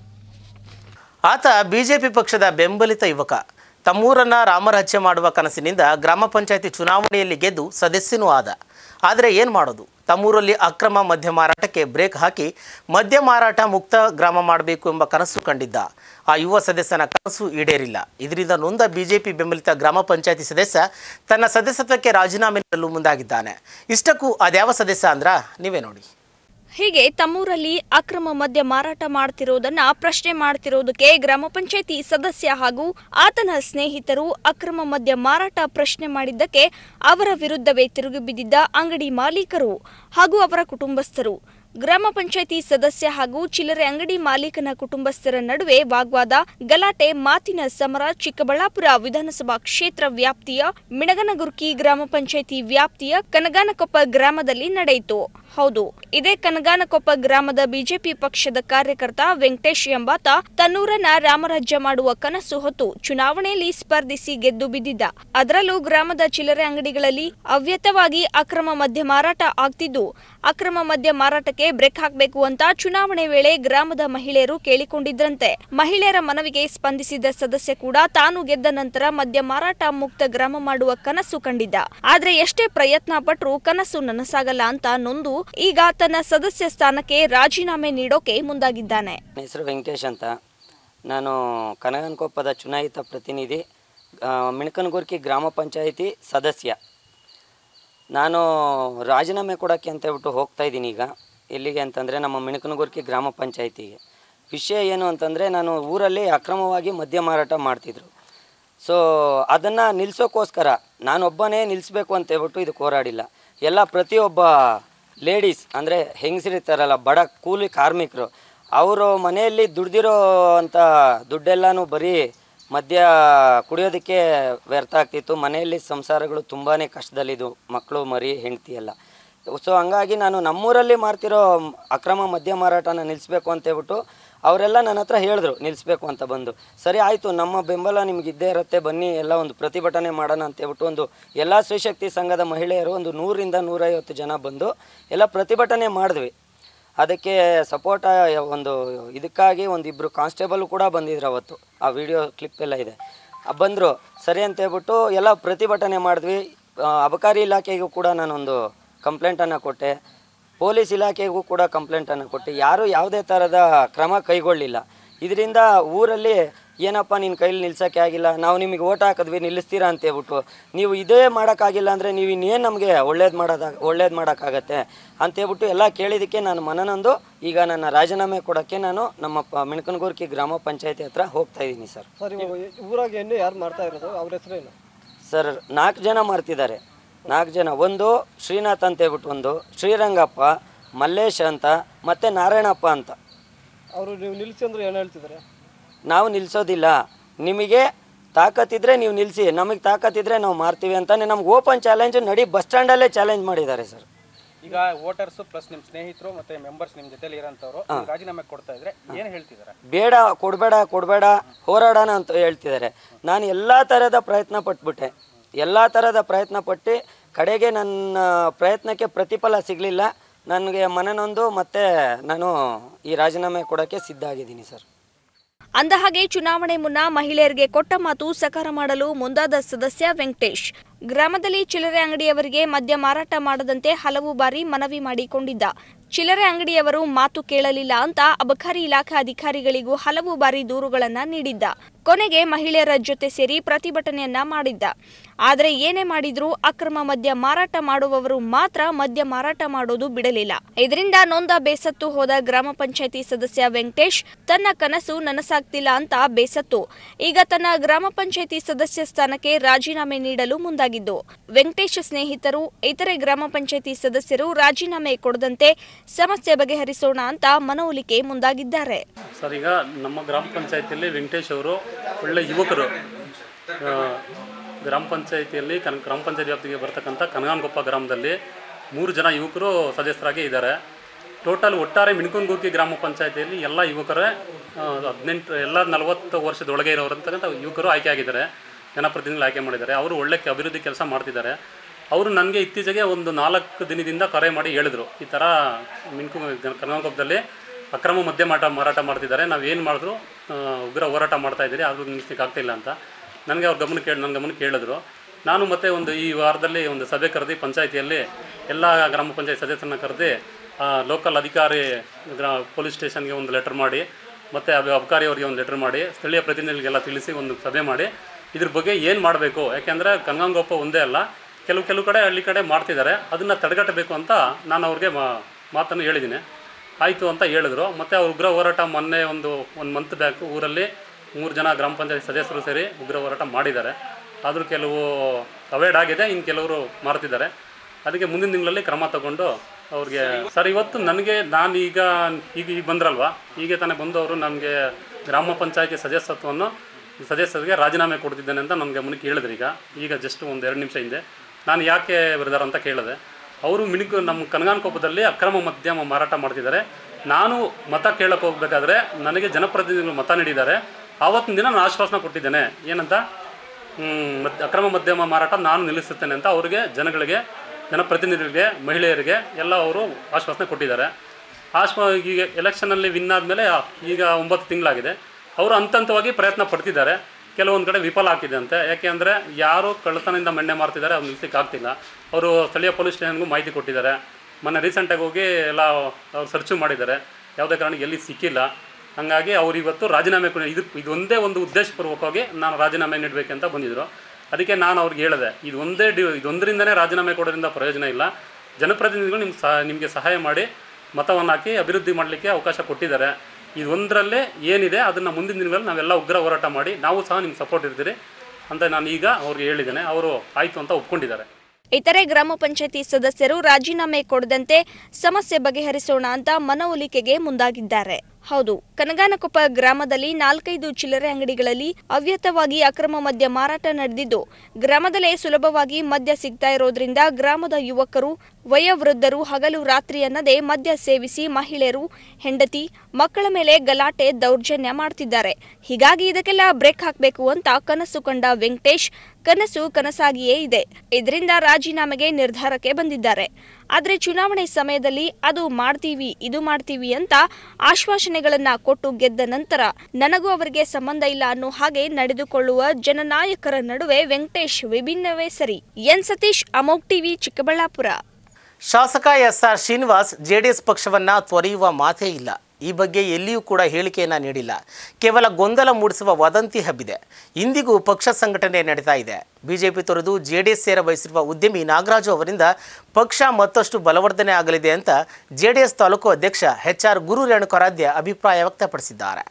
ಆತ ಬಿಜೆಪಿ ಪಕ್ಷದ ಬೆಂಬಲಿತ ಯುವಕ ತಮ್ಮೂರನ್ನ ರಾಮರಾಜ್ಯ ಮಾಡುವ ಕನಸಿನಿಂದ ಗ್ರಾಮ ಪಂಚಾಯತಿ ಚುನಾವಣೆಯಲ್ಲಿ ಗೆದ್ದು ಸದಸ್ಯನೂ ಆದ ಆದರೆ ಏನು ಮಾಡೋದು ತಮ್ಮೂರಲ್ಲಿ ಅಕ್ರಮ ಮದ್ಯ ಮಾರಾಟಕ್ಕೆ ಬ್ರೇಕ್ ಹಾಕಿ ಮದ್ಯ ಮಾರಾಟ ಮುಕ್ತ ಗ್ರಾಮ ಮಾಡಬೇಕು ಎಂಬ ಕನಸು ಕಂಡಿದ್ದ ಆ ಯುವ ಸದಸ್ಯನ ಕನಸು ಈಡೇರಿಲ್ಲ ಇದರಿಂದ ನೊಂದ ಬಿಜೆಪಿ ಬೆಂಬಲಿತ ಗ್ರಾಮ ಪಂಚಾಯತಿ ಸದಸ್ಯ ತನ್ನ ಸದಸ್ಯತ್ವಕ್ಕೆ ರಾಜೀನಾಮೆ ನೀಡಲು ಮುಂದಾಗಿದ್ದಾನೆ ಇಷ್ಟಕ್ಕೂ ಅದ್ಯಾವ ಸದಸ್ಯ ಅಂದ್ರ ನೀವೇ ನೋಡಿ ಹೀಗೆ ತಮ್ಮೂರಲ್ಲಿ ಅಕ್ರಮ ಮದ್ಯ ಮಾರಾಟ ಮಾಡ್ತಿರೋದನ್ನ ಪ್ರಶ್ನೆ ಮಾಡ್ತಿರೋದಕ್ಕೆ ಗ್ರಾಮ ಪಂಚಾಯತಿ ಸದಸ್ಯ ಹಾಗೂ ಆತನ ಸ್ನೇಹಿತರು ಅಕ್ರಮ ಮದ್ಯ ಮಾರಾಟ ಪ್ರಶ್ನೆ ಮಾಡಿದ್ದಕ್ಕೆ ಅವರ ವಿರುದ್ಧವೇ ತಿರುಗಿ ಬಿದ್ದಿದ್ದ ಅಂಗಡಿ ಮಾಲೀಕರು ಹಾಗೂ ಅವರ ಕುಟುಂಬಸ್ಥರು ಗ್ರಾಮ ಪಂಚಾಯತಿ ಸದಸ್ಯ ಹಾಗೂ ಚಿಲ್ಲರೆ ಅಂಗಡಿ ಮಾಲೀಕನ ಕುಟುಂಬಸ್ಥರ ನಡುವೆ ವಾಗ್ವಾದ ಗಲಾಟೆ ಮಾತಿನ ಸಮರ ಚಿಕ್ಕಬಳ್ಳಾಪುರ ವಿಧಾನಸಭಾ ಕ್ಷೇತ್ರ ವ್ಯಾಪ್ತಿಯ ಮಿಣಗನಗುರ್ಕಿ ಗ್ರಾಮ ಪಂಚಾಯತಿ ವ್ಯಾಪ್ತಿಯ ಕನಗಾನಕೊಪ್ಪ ಗ್ರಾಮದಲ್ಲಿ ನಡೆಯಿತು ಹೌದು ಇದೇ ಕನಗಾನಕೊಪ್ಪ ಗ್ರಾಮದ ಬಿಜೆಪಿ ಪಕ್ಷದ ಕಾರ್ಯಕರ್ತ ವೆಂಕಟೇಶ್ ಎಂಬಾತ ತನ್ನೂರನ್ನ ರಾಮರಾಜ್ಯ ಮಾಡುವ ಕನಸು ಹೊತ್ತು ಚುನಾವಣೆಯಲ್ಲಿ ಸ್ಪರ್ಧಿಸಿ ಗೆದ್ದು ಬಿದ್ದಿದ್ದ ಅದರಲ್ಲೂ ಗ್ರಾಮದ ಚಿಲ್ಲರೆ ಅಂಗಡಿಗಳಲ್ಲಿ ಅವ್ಯತವಾಗಿ ಅಕ್ರಮ ಮದ್ಯ ಮಾರಾಟ ಆಗ್ತಿದ್ದು ಅಕ್ರಮ ಮದ್ಯ ಮಾರಾಟಕ್ಕೆ ಬ್ರೇಕ್ ಹಾಕಬೇಕು ಅಂತ ಚುನಾವಣೆ ವೇಳೆ ಗ್ರಾಮದ ಮಹಿಳೆಯರು ಕೇಳಿಕೊಂಡಿದ್ರಂತೆ ಮಹಿಳೆಯರ ಮನವಿಗೆ ಸ್ಪಂದಿಸಿದ ಸದಸ್ಯ ಕೂಡ ತಾನು ಗೆದ್ದ ನಂತರ ಮದ್ಯ ಮಾರಾಟ ಮುಕ್ತ ಗ್ರಾಮ ಮಾಡುವ ಕನಸು ಕಂಡಿದ್ದ ಆದ್ರೆ ಎಷ್ಟೇ ಪ್ರಯತ್ನ ಪಟ್ರೂ ಕನಸು ನನಸಾಗಲ್ಲ ಅಂತ ನೊಂದು ಈಗ ತನ್ನ ಸದಸ್ಯ ಸ್ಥಾನಕ್ಕೆ ರಾಜೀನಾಮೆ ನೀಡೋಕೆ ಮುಂದಾಗಿದ್ದಾನೆ ನನ್ನ ಹೆಸರು ವೆಂಕಟೇಶ್ ಅಂತ ನಾನು ಕನಗನಕೊಪ್ಪದ ಚುನಾಯಿತ ಪ್ರತಿನಿಧಿ ಆ, ಮಿಣಕನಗುರ್ಕಿ ಗ್ರಾಮ ಪಂಚಾಯಿತಿ ಸದಸ್ಯ ನಾನು ರಾಜೀನಾಮೆ ಕೊಡೋಕ್ಕೆ ಅಂತ ಹೇಳ್ಬಿಟ್ಟು ಹೋಗ್ತಾ ಇದ್ದೀನಿ ಈಗ ಎಲ್ಲಿಗೆ ಅಂತಂದರೆ ನಮ್ಮ ಮಿಣಕನಗುರ್ಕಿ ಗ್ರಾಮ ಪಂಚಾಯಿತಿಗೆ ವಿಷಯ ಏನು ಅಂತಂದರೆ ನಾನು ಊರಲ್ಲಿ ಅಕ್ರಮವಾಗಿ ಮದ್ಯ ಮಾರಾಟ ಮಾಡ್ತಿದ್ರು ಸೊ ಅದನ್ನು ನಿಲ್ಲಿಸೋಕ್ಕೋಸ್ಕರ ನಾನೊಬ್ಬನೇ ನಿಲ್ಲಿಸ್ಬೇಕು ಅಂತ ಹೇಳ್ಬಿಟ್ಟು ಇದಕ್ಕೆ ಹೋರಾಡಿಲ್ಲ ಎಲ್ಲ ಪ್ರತಿಯೊಬ್ಬ ಲೇಡೀಸ್ ಅಂದರೆ ಹೆಂಗಸರಿರ್ತಾರಲ್ಲ ಬಡ ಕೂಲಿ ಕಾರ್ಮಿಕರು ಅವರು ಮನೆಯಲ್ಲಿ ದುಡ್ದಿರೋ ಅಂಥ ದುಡ್ಡೆಲ್ಲನೂ ಬರೀ ಮದ್ಯ ಕುಡಿಯೋದಕ್ಕೆ ವ್ಯರ್ಥ ಆಗ್ತಿತ್ತು ಮನೆಯಲ್ಲಿ ಸಂಸಾರಗಳು ತುಂಬಾ ಕಷ್ಟದಲ್ಲಿದ್ದು ಮಕ್ಕಳು ಮರಿ ಹೆಂಡತಿ ಎಲ್ಲ ಸೊ ಹಂಗಾಗಿ ನಾನು ನಮ್ಮೂರಲ್ಲಿ ಮಾಡ್ತಿರೋ ಅಕ್ರಮ ಮದ್ಯ ಮಾರಾಟನ ನಿಲ್ಲಿಸ್ಬೇಕು ಅಂತ ಹೇಳ್ಬಿಟ್ಟು ಅವರೆಲ್ಲ ನನ್ನ ಹತ್ರ ಹೇಳಿದ್ರು ನಿಲ್ಲಿಸ್ಬೇಕು ಅಂತ ಬಂದು ಸರಿ ಆಯಿತು ನಮ್ಮ ಬೆಂಬಲ ನಿಮ್ಗೆ ಇದ್ದೇ ಇರುತ್ತೆ ಬನ್ನಿ ಎಲ್ಲ ಒಂದು ಪ್ರತಿಭಟನೆ ಮಾಡೋಣ ಅಂತ ಹೇಳ್ಬಿಟ್ಟು ಒಂದು ಎಲ್ಲ ಸ್ತ್ರೀಶಕ್ತಿ ಸಂಘದ ಮಹಿಳೆಯರು ಒಂದು ನೂರಿಂದ ನೂರೈವತ್ತು ಜನ ಬಂದು ಎಲ್ಲ ಪ್ರತಿಭಟನೆ ಮಾಡಿದ್ವಿ ಅದಕ್ಕೆ ಸಪೋರ್ಟ್ ಒಂದು ಇದಕ್ಕಾಗಿ ಒಂದು ಇಬ್ಬರು ಕಾನ್ಸ್ಟೇಬಲ್ ಕೂಡ ಬಂದಿದ್ರು ಅವತ್ತು ಆ ವಿಡಿಯೋ ಕ್ಲಿಪ್ ಎಲ್ಲ ಇದೆ ಬಂದರು ಸರಿ ಅಂತ ಹೇಳ್ಬಿಟ್ಟು ಎಲ್ಲ ಪ್ರತಿಭಟನೆ ಮಾಡಿದ್ವಿ ಆ, ಅಬಕಾರಿ ಇಲಾಖೆಗೂ ಕೂಡ ನಾನೊಂದು ಕಂಪ್ಲೇಂಟನ್ನು ಕೊಟ್ಟೆ ಪೊಲೀಸ್ ಇಲಾಖೆಗೂ ಕೂಡ ಕಂಪ್ಲೇಂಟನ್ನು ಕೊಟ್ಟೆ ಯಾರೂ ಯಾವುದೇ ಥರದ ಕ್ರಮ ಕೈಗೊಳ್ಳಿಲ್ಲ ಇದರಿಂದ ಊರಲ್ಲಿ ಏನಪ್ಪ ನಿನ್ನ ಕೈಲಿ ನಿಲ್ಸೋಕ್ಕೆ ಆಗಿಲ್ಲ ನಾವು ನಿಮಗೆ ಓಟ್ ಹಾಕಿದ್ವಿ ನಿಲ್ಲಿಸ್ತೀರಾ ಅಂತ ಹೇಳ್ಬಿಟ್ಟು ನೀವು ಇದೇ ಮಾಡೋಕ್ಕಾಗಿಲ್ಲ ಅಂದರೆ ನೀವು ಇನ್ನೇನು ನಮಗೆ ಒಳ್ಳೇದು ಮಾಡೋದ ಒಳ್ಳೇದು ಮಾಡೋಕ್ಕಾಗತ್ತೆ ಅಂತ ಹೇಳ್ಬಿಟ್ಟು ಎಲ್ಲ ಕೇಳಿದ್ದಕ್ಕೆ ನಾನು ಮನನೊಂದು ಈಗ ನನ್ನ ರಾಜೀನಾಮೆ ಕೊಡೋಕ್ಕೆ ನಾನು ನಮ್ಮ ಪ ಮಿಣಕನಗುರ್ಕಿ ಗ್ರಾಮ ಪಂಚಾಯತಿ ಹತ್ರ ಹೋಗ್ತಾ ಇದ್ದೀನಿ ಸರ್ ಸರ್ ಇವಾಗ ಊರಾಗ ಎಣ್ಣೆ ಯಾರು ಮಾಡ್ತಾ ಇರೋದು ಅವ್ರ ಹೆಸರೇನು ಸರ್ ನಾಲ್ಕು ಜನ ಮಾಡ್ತಿದ್ದಾರೆ ನಾಲ್ಕು ಜನ ಒಂದು ಶ್ರೀನಾಥ್ ಅಂತ ಹೇಳ್ಬಿಟ್ಟು ಒಂದು ಶ್ರೀರಂಗಪ್ಪ ಮಲ್ಲೇಶ್ ಅಂತ ಮತ್ತು ನಾರಾಯಣಪ್ಪ ಅಂತ ಅವರು ನೀವು ನಿಲ್ಲಿಸಿ ಅಂದ್ರೆ ಏನು ಹೇಳ್ತಿದ್ದಾರೆ ನಾವು ನಿಲ್ಲಿಸೋದಿಲ್ಲ ನಿಮಗೆ ತಾಕತ್ತಿದ್ರೆ ನೀವು ನಿಲ್ಲಿಸಿ ನಮಗೆ ತಾಕತ್ತಿದ್ರೆ ನಾವು ಮಾರ್ತೀವಿ ಅಂತಾನೆ ನಮ್ಗೆ ಓಪನ್ ಚಾಲೆಂಜ್ ನಡಿ ಬಸ್ ಸ್ಟ್ಯಾಂಡಲ್ಲೇ ಚಾಲೆಂಜ್ ಮಾಡಿದ್ದಾರೆ ಸರ್ ಈಗ ವೋಟರ್ಸ್ ಪ್ಲಸ್ ನಿಮ್ ಸ್ನೇಹಿತರು ಮತ್ತೆ ಮೆಂಬರ್ಸ್ ನಿಮ್ ಜೊತೆಲಿ ಇರೋಂಥವ್ರು ಹಾ. ನೀವು ರಾಜೀನಾಮೆ ಕೊಡ್ತಾ ಇದ್ರೆ ಏನ್ ಹೇಳ್ತಿದಾರೆ ಬೇಡ ಕೊಡಬೇಡ ಕೊಡಬೇಡ ಹೋರಾಡೋಣ ಅಂತ ಹೇಳ್ತಿದ್ದಾರೆ ನಾನು ಎಲ್ಲ ಥರದ ಪ್ರಯತ್ನ ಪಟ್ಬಿಟ್ಟೆ ಎಲ್ಲ ಥರದ ಪ್ರಯತ್ನ ಪಟ್ಟು ಕಡೆಗೆ ನನ್ನ ಪ್ರಯತ್ನಕ್ಕೆ ಪ್ರತಿಫಲ ಸಿಗಲಿಲ್ಲ ನನಗೆ ಮನನೊಂದು ಮತ್ತೆ ನಾನು ಈ ರಾಜೀನಾಮೆ ಕೊಡೋಕ್ಕೆ ಸಿದ್ಧ ಆಗಿದ್ದೀನಿ ಸರ್ ಅಂದಹಾಗೆ ಚುನಾವಣೆ ಮುನ್ನ ಮಹಿಳೆಯರಿಗೆ ಕೊಟ್ಟ ಮಾತು ಸಕಾರ ಮಾಡಲು ಮುಂದಾದ ಸದಸ್ಯ ವೆಂಕಟೇಶ್ ಗ್ರಾಮದಲ್ಲಿ ಚಿಲ್ಲರೆ ಅಂಗಡಿಯವರಿಗೆ ಮದ್ಯ ಮಾರಾಟ ಮಾಡದಂತೆ ಹಲವು ಬಾರಿ ಮನವಿ ಮಾಡಿಕೊಂಡಿದ್ದ ಚಿಲ್ಲರೆ ಅಂಗಡಿಯವರು ಮಾತು ಕೇಳಲಿಲ್ಲ ಅಂತ ಅಬಕಾರಿ ಇಲಾಖೆ ಅಧಿಕಾರಿಗಳಿಗೂ ಹಲವು ಬಾರಿ ದೂರುಗಳನ್ನ ನೀಡಿದ್ದ ಕೊನೆಗೆ ಮಹಿಳೆಯರ ಜೊತೆ ಸೇರಿ ಪ್ರತಿಭಟನೆಯನ್ನ ಮಾಡಿದ್ದ ಆದರೆ ಏನೇ ಮಾಡಿದ್ರೂ ಅಕ್ರಮ ಮದ್ಯ ಮಾರಾಟ ಮಾಡುವವರು ಮಾತ್ರ ಮದ್ಯ ಮಾರಾಟ ಮಾಡೋದು ಬಿಡಲಿಲ್ಲ ಇದರಿಂದ ನೊಂದ ಬೇಸತ್ತು ಹೋದ ಗ್ರಾಮ ಪಂಚಾಯತಿ ಸದಸ್ಯ ವೆಂಕಟೇಶ್ ತನ್ನ ಕನಸು ನನಸಾಗ್ತಿಲ್ಲ ಅಂತ ಬೇಸತ್ತು ಈಗ ತನ್ನ ಗ್ರಾಮ ಪಂಚಾಯತಿ ಸದಸ್ಯ ಸ್ಥಾನಕ್ಕೆ ರಾಜೀನಾಮೆ ನೀಡಲು ಮುಂದಾಗಿದ್ದು ವೆಂಕಟೇಶ್ ಸ್ನೇಹಿತರು ಇತರೆ ಗ್ರಾಮ ಪಂಚಾಯತಿ ಸದಸ್ಯರು ರಾಜೀನಾಮೆ ಕೊಡದಂತೆ ಸಮಸ್ಯೆ ಬಗೆಹರಿಸೋಣ ಅಂತ ಮನವೊಲಿಕೆ ಮುಂದಾಗಿದ್ದಾರೆ ಸರ್ ಈಗ ನಮ್ಮ ಗ್ರಾಮ ಪಂಚಾಯತಿಯಲ್ಲಿ ವೆಂಕಟೇಶ್ ಅವರು ಒಳ್ಳೆ ಯುವಕರು ಆ, ಗ್ರಾಮ ಪಂಚಾಯತಿಯಲ್ಲಿ ಕನ್ ಗ್ರಾಮ ಪಂಚಾಯತಿ ವ್ಯಾಪ್ತಿಗೆ ಬರ್ತಕ್ಕಂಥ ಕನಗಾನಗೊಪ್ಪ ಗ್ರಾಮದಲ್ಲಿ ಮೂರು ಜನ ಯುವಕರು ಸದಸ್ಯರಾಗಿ ಇದ್ದಾರೆ ಟೋಟಲ್ ಒಟ್ಟಾರೆ ಮಿಣ್ಕುಂಗುಕ್ಕಿ ಗ್ರಾಮ ಪಂಚಾಯತಿಯಲ್ಲಿ ಎಲ್ಲ ಯುವಕರೇ ಆ, ಹದಿನೆಂಟು ಎಲ್ಲ ನಲವತ್ತು ವರ್ಷದೊಳಗೆ ಇರೋರಂತಕ್ಕಂಥ ಯುವಕರು ಆಯ್ಕೆ ಆಗಿದ್ದಾರೆ ಜನಪ್ರತಿನಿಧಿಗಳು ಆಯ್ಕೆ ಮಾಡಿದ್ದಾರೆ ಅವರು ಒಳ್ಳೆ ಕೆ- ಅಭಿವೃದ್ಧಿ ಕೆಲಸ ಮಾಡ್ತಿದ್ದಾರೆ ಅವರು ನನಗೆ ಇತ್ತೀಚೆಗೆ ಒಂದು ನಾಲ್ಕು ದಿನದಿಂದ ಕರೆ ಮಾಡಿ ಹೇಳಿದ್ರು ಈ ಥರ ಮಿಣ್ಕು ಕನಗಾನಗೊಪ್ಪದಲ್ಲಿ ಅಕ್ರಮ ಮದ್ಯ ಮಾಟ ಮಾರಾಟ ಮಾಡ್ತಿದ್ದಾರೆ ನಾವು ಏನು ಮಾಡಿದ್ರು ಆ, ಉಗ್ರ ಹೋರಾಟ ಮಾಡ್ತಾ ಇದ್ದೀರಿ ಆದರೂ ನಿಲ್ಲಿಸ್ಲಿಕ್ಕೆ ಆಗ್ತಿಲ್ಲ ಅಂತ ನನಗೆ ಅವ್ರ ಗಮನಕ್ಕೆ ಕೇಳಿ ನನ್ನ ಗಮನಕ್ಕೆ ಹೇಳಿದ್ರು ನಾನು ಮತ್ತೆ ಒಂದು ಈ ವಾರದಲ್ಲಿ ಒಂದು ಸಭೆ ಕರೆದು ಪಂಚಾಯಿತಿಯಲ್ಲಿ ಎಲ್ಲ ಗ್ರಾಮ ಪಂಚಾಯತ್ ಸದಸ್ಯರನ್ನ ಕರೆದು ಲೋಕಲ್ ಅಧಿಕಾರಿ ಗ್ರಾ ಪೊಲೀಸ್ ಸ್ಟೇಷನ್ಗೆ ಒಂದು ಲೆಟರ್ ಮಾಡಿ ಮತ್ತು ಅಬ ಅಬಕಾರಿ ಅವರಿಗೆ ಒಂದು ಲೆಟರ್ ಮಾಡಿ ಸ್ಥಳೀಯ ಪ್ರತಿನಿಧಿಗಳಿಗೆಲ್ಲ ತಿಳಿಸಿ ಒಂದು ಸಭೆ ಮಾಡಿ ಇದ್ರ ಬಗ್ಗೆ ಏನು ಮಾಡಬೇಕು ಯಾಕೆಂದರೆ ಗಂಗಾಂಗೋಪ ಒಂದೇ ಅಲ್ಲ ಕೆಲವು ಕೆಲವು ಕಡೆ ಹಳ್ಳಿ ಕಡೆ ಮಾಡ್ತಿದ್ದಾರೆ ಅದನ್ನು ತಡೆಗಟ್ಟಬೇಕು ಅಂತ ನಾನು ಅವ್ರಿಗೆ ಮಾತನ್ನು ಹೇಳಿದ್ದೀನಿ ಆಯಿತು ಅಂತ ಹೇಳಿದ್ರು ಮತ್ತು ಅವ್ರು ಉಗ್ರ ಹೋರಾಟ ಮೊನ್ನೆ ಒಂದು ಒಂದು ಮಂತ್ ಬ್ಯಾಕ್ ಊರಲ್ಲಿ ಮೂರು ಜನ ಗ್ರಾಮ ಪಂಚಾಯತ್ ಸದಸ್ಯರು ಸೇರಿ ಉಗ್ರ ಹೋರಾಟ ಮಾಡಿದ್ದಾರೆ ಆದರೂ ಕೆಲವು ಅವಾಯ್ಡ್ ಆಗಿದೆ ಇನ್ನು ಕೆಲವರು ಮಾಡ್ತಿದ್ದಾರೆ ಅದಕ್ಕೆ ಮುಂದಿನ ತಿಂಗಳಲ್ಲಿ ಕ್ರಮ ತಗೊಂಡು ಅವ್ರಿಗೆ ಸರ್ ಇವತ್ತು ನನಗೆ ನಾನು ಈಗ ಈಗ ಈಗ ಬಂದ್ರಲ್ವಾ ಈಗ ತಾನೇ ಬಂದು ಅವರು ನಮಗೆ ಗ್ರಾಮ ಪಂಚಾಯತಿ ಸದಸ್ಯತ್ವವನ್ನು ಸದಸ್ಯರಿಗೆ ರಾಜೀನಾಮೆ ಕೊಡ್ತಿದ್ದೇನೆ ಅಂತ ನನ್ನ ಗಮನಕ್ಕೆ ಹೇಳಿದ್ರು ಈಗ ಈಗ ಜಸ್ಟ್ ಒಂದು ಎರಡು ನಿಮಿಷ ಹಿಂದೆ ನಾನು ಯಾಕೆ ಬರೆದಾರ ಅಂತ ಕೇಳಿದೆ ಅವರು ಮಿಣುಕು ನಮ್ಮ ಕನಗಾನಕೊಪ್ಪದಲ್ಲಿ ಅಕ್ರಮ ಮದ್ಯಮ ಮಾರಾಟ ಮಾಡ್ತಿದ್ದಾರೆ ನಾನು ಮತ ಕೇಳಕ್ಕೆ ಹೋಗ್ಬೇಕಾದ್ರೆ ನನಗೆ ಜನಪ್ರತಿನಿಧಿಗಳು ಮತ ನೀಡಿದ್ದಾರೆ ಆವತ್ತಿನ ದಿನ ನಾನು ಆಶ್ವಾಸನೆ ಕೊಟ್ಟಿದ್ದೇನೆ ಏನಂತ ಹ್ಮ್, ಮದ್ ಅಕ್ರಮ ಮದ್ಯಮ ಮಾರಾಟ ನಾನು ನಿಲ್ಲಿಸುತ್ತೇನೆ ಅಂತ ಅವರಿಗೆ ಜನಗಳಿಗೆ ಜನಪ್ರತಿನಿಧಿಗಳಿಗೆ ಮಹಿಳೆಯರಿಗೆ ಎಲ್ಲ ಅವರು ಆಶ್ವಾಸನೆ ಕೊಟ್ಟಿದ್ದಾರೆ ಆಶ್ವ ಈಗ ಎಲೆಕ್ಷನಲ್ಲಿ ವಿನ್ ಆದಮೇಲೆ ಈಗ ಒಂಬತ್ತು ತಿಂಗಳಾಗಿದೆ ಅವರು ಹಂತ ಹಂತವಾಗಿ ಪ್ರಯತ್ನ ಪಡ್ತಿದ್ದಾರೆ ಕೆಲವೊಂದು ಕಡೆ ವಿಫಲ ಆಗ್ತಿದೆ ಅಂತೆ ಯಾಕೆ ಅಂದರೆ ಯಾರು ಕಳ್ಳತನದಿಂದ ಮಣ್ಣೆ ಮಾಡ್ತಿದ್ದಾರೆ ಅವ್ರು ನಿಲ್ಸಕ್ಕೆ ಆಗ್ತಿಲ್ಲ ಅವರು ಸ್ಥಳೀಯ ಪೊಲೀಸ್ ಸ್ಟೇಷನ್ಗೂ ಮಾಹಿತಿ ಕೊಟ್ಟಿದ್ದಾರೆ ಮೊನ್ನೆ ರೀಸೆಂಟಾಗಿ ಹೋಗಿ ಎಲ್ಲ ಅವ್ರು ಸರ್ಚು ಮಾಡಿದ್ದಾರೆ ಯಾವುದೇ ಕಾರಣಕ್ಕೆ ಎಲ್ಲಿ ಸಿಕ್ಕಿಲ್ಲ ಹಾಗಾಗಿ ಅವ್ರು ಇವತ್ತು ರಾಜೀನಾಮೆ ಕೊಡಿ ಇದು ಇದೊಂದೇ ಒಂದು ಉದ್ದೇಶಪೂರ್ವಕವಾಗಿ ನಾನು ರಾಜೀನಾಮೆ ನೀಡಬೇಕಂತ ಬಂದಿದ್ದರು ಅದಕ್ಕೆ ನಾನು ಅವ್ರಿಗೆ ಹೇಳಿದೆ ಇದು ಒಂದೇ ಡಿ ಇದೊಂದರಿಂದನೇ ರಾಜೀನಾಮೆ ಕೊಡೋದ್ರಿಂದ ಪ್ರಯೋಜನ ಇಲ್ಲ ಜನಪ್ರತಿನಿಧಿಗಳು ನಿಮ್ಗೆ ಸಹ ನಿಮಗೆ ಸಹಾಯ ಮಾಡಿ ಮತವನ್ನು ಹಾಕಿ ಅಭಿವೃದ್ಧಿ ಮಾಡಲಿಕ್ಕೆ ಅವಕಾಶ ಕೊಟ್ಟಿದ್ದಾರೆ ಇದೊಂದರಲ್ಲೇ ಏನಿದೆ ಅದನ್ನು ಮುಂದಿನ ದಿನಗಳಲ್ಲಿ ನಾವೆಲ್ಲ ಉಗ್ರ ಹೋರಾಟ ಮಾಡಿ ನಾವು ಸಹ ನಿಮ್ಗೆ ಸಪೋರ್ಟ್ ಇರ್ತೀರಿ ಅಂತ ನಾನು ಈಗ ಅವ್ರಿಗೆ ಹೇಳಿದ್ದೇನೆ ಅವರು ಆಯಿತು ಅಂತ ಒಪ್ಕೊಂಡಿದ್ದಾರೆ ಇತರೆ ಗ್ರಾಮ ಪಂಚಾಯತಿ ಸದಸ್ಯರು ರಾಜೀನಾಮೆ ಕೊಡದಂತೆ ಸಮಸ್ಯೆ ಬಗೆಹರಿಸೋಣ ಅಂತ ಮನವೊಲಿಕೆಗೆ ಮುಂದಾಗಿದ್ದಾರೆ ಹೌದು ಕನಗಾನಕೊಪ್ಪ ಗ್ರಾಮದಲ್ಲಿ ನಾಲ್ಕೈದು ಚಿಲ್ಲರೆ ಅಂಗಡಿಗಳಲ್ಲಿ ಅವ್ಯತವಾಗಿ ಅಕ್ರಮ ಮದ್ಯ ಮಾರಾಟ ನಡೆದಿದ್ದು ಗ್ರಾಮದಲ್ಲೇ ಸುಲಭವಾಗಿ ಮದ್ಯ ಸಿಗ್ತಾ ಇರೋದ್ರಿಂದ ಗ್ರಾಮದ ಯುವಕರು ವಯೋವೃದ್ಧರು ಹಗಲು ರಾತ್ರಿ ಅನ್ನದೇ ಮದ್ಯ ಸೇವಿಸಿ ಮಹಿಳೆಯರು ಹೆಂಡತಿ ಮಕ್ಕಳ ಮೇಲೆ ಗಲಾಟೆ ದೌರ್ಜನ್ಯ ಮಾಡ್ತಿದ್ದಾರೆ ಹೀಗಾಗಿ ಇದಕ್ಕೆಲ್ಲ ಬ್ರೇಕ್ ಹಾಕಬೇಕು ಅಂತ ಕನಸು ಕಂಡ ವೆಂಕಟೇಶ್ ಕನಸು ಕನಸಾಗಿಯೇ ಇದೆ ಇದರಿಂದ ರಾಜೀನಾಮೆಗೆ ನಿರ್ಧಾರಕ್ಕೆ ಬಂದಿದ್ದಾರೆ ಆದ್ರೆ ಚುನಾವಣೆ ಸಮಯದಲ್ಲಿ ಅದು ಮಾಡ್ತೀವಿ ಇದು ಮಾಡ್ತೀವಿ ಅಂತ ಆಶ್ವಾಸನೆಗಳನ್ನ ಕೊಟ್ಟು ಗೆದ್ದ ನಂತರ ನನಗೂ ಅವರಿಗೆ ಸಂಬಂಧ ಇಲ್ಲ ಅನ್ನೋ ಹಾಗೆ ನಡೆದುಕೊಳ್ಳುವ ಜನನಾಯಕರ ನಡುವೆ ವೆಂಕಟೇಶ್ ವಿಭಿನ್ನವೇ ಸರಿ ಎನ್ ಸತೀಶ್ ಅಮೋಕ್ ಟಿವಿ ಚಿಕ್ಕಬಳ್ಳಾಪುರ ಶಾಸಕ ಎಸ್ ಆರ್ ಶ್ರೀನಿವಾಸ್ ಜೆಡಿಎಸ್ ಪಕ್ಷವನ್ನ ತೊರೆಯುವ ಮಾತೇ ಇಲ್ಲ ಈ ಬಗ್ಗೆ ಎಲ್ಲಿಯೂ ಕೂಡ ಹೇಳಿಕೆಯನ್ನ ನೀಡಿಲ್ಲ ಕೇವಲ ಗೊಂದಲ ಮೂಡಿಸುವ ವದಂತಿ ಹಬ್ಬಿದೆ ಇಂದಿಗೂ ಪಕ್ಷ ಸಂಘಟನೆ ನಡೀತಾ ಇದೆ ಬಿಜೆಪಿ ತೊರೆದು ಜೆಡಿಎಸ್ ಸೇರ ಬಯಸಿರುವ ಉದ್ಯಮಿ ನಾಗರಾಜು ಅವರಿಂದ ಪಕ್ಷ ಮತ್ತಷ್ಟು ಬಲವರ್ಧನೆ ಆಗಲಿದೆ ಅಂತ ಜೆಡಿಎಸ್ ತಾಲೂಕು ಅಧ್ಯಕ್ಷ ಎಚ್ ಆರ್ ಗುರು ರೇಣುಕಾರಾಧ್ಯ ಅಭಿಪ್ರಾಯ ವ್ಯಕ್ತಪಡಿಸಿದ್ದಾರೆ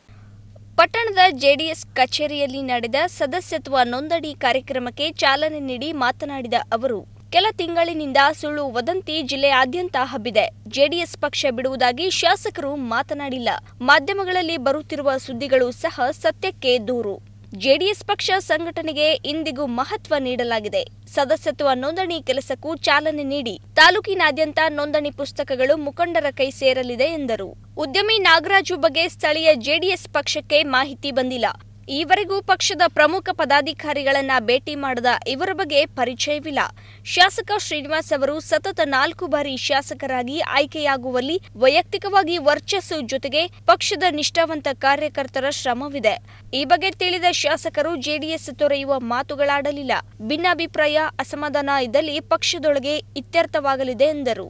ಪಟ್ಟಣದ ಜೆಡಿಎಸ್ ಕಚೇರಿಯಲ್ಲಿ ನಡೆದ ಸದಸ್ಯತ್ವ ನೋಂದಣಿ ಕಾರ್ಯಕ್ರಮಕ್ಕೆ ಚಾಲನೆ ನೀಡಿ ಮಾತನಾಡಿದ ಅವರು ಕೆಲ ತಿಂಗಳಿನಿಂದ ಸುಳ್ಳು ವದಂತಿ ಜಿಲ್ಲೆಯಾದ್ಯಂತ ಹಬ್ಬಿದೆ ಜೆಡಿಎಸ್ ಪಕ್ಷ ಬಿಡುವುದಾಗಿ ಶಾಸಕರು ಮಾತನಾಡಿಲ್ಲ ಮಾಧ್ಯಮಗಳಲ್ಲಿ ಬರುತ್ತಿರುವ ಸುದ್ದಿಗಳು ಸಹ ಸತ್ಯಕ್ಕೆ ದೂರು ಜೆಡಿಎಸ್ ಪಕ್ಷ ಸಂಘಟನೆಗೆ ಇಂದಿಗೂ ಮಹತ್ವ ನೀಡಲಾಗಿದೆ ಸದಸ್ಯತ್ವ ನೋಂದಣಿ ಕೆಲಸಕ್ಕೂ ಚಾಲನೆ ನೀಡಿ ತಾಲೂಕಿನಾದ್ಯಂತ ನೋಂದಣಿ ಪುಸ್ತಕಗಳು ಮುಖಂಡರ ಕೈ ಸೇರಲಿದೆ ಎಂದರು ಉದ್ಯಮಿ ನಾಗರಾಜು ಬಗ್ಗೆ ಸ್ಥಳೀಯ ಜೆಡಿಎಸ್ ಪಕ್ಷಕ್ಕೆ ಮಾಹಿತಿ ಬಂದಿಲ್ಲ ಈವರೆಗೂ ಪಕ್ಷದ ಪ್ರಮುಖ ಪದಾಧಿಕಾರಿಗಳನ್ನ ಭೇಟಿ ಮಾಡದ ಇವರ ಬಗ್ಗೆ ಪರಿಚಯವಿಲ್ಲ ಶಾಸಕ ಶ್ರೀನಿವಾಸ್ ಅವರು ಸತತ ನಾಲ್ಕು ಬಾರಿ ಶಾಸಕರಾಗಿ ಆಯ್ಕೆಯಾಗುವಲ್ಲಿ ವೈಯಕ್ತಿಕವಾಗಿ ವರ್ಚಸ್ಸು ಜೊತೆಗೆ ಪಕ್ಷದ ನಿಷ್ಠಾವಂತ ಕಾರ್ಯಕರ್ತರ ಶ್ರಮವಿದೆ ಈ ಬಗ್ಗೆ ತಿಳಿದ ಶಾಸಕರು ಜೆಡಿಎಸ್ ತೊರೆಯುವ ಮಾತುಗಳಾಡಲಿಲ್ಲ ಭಿನ್ನಾಭಿಪ್ರಾಯ ಅಸಮಾಧಾನ ಇದ್ದಲ್ಲಿ ಪಕ್ಷದೊಳಗೆ ಇತ್ಯರ್ಥವಾಗಲಿದೆ ಎಂದರು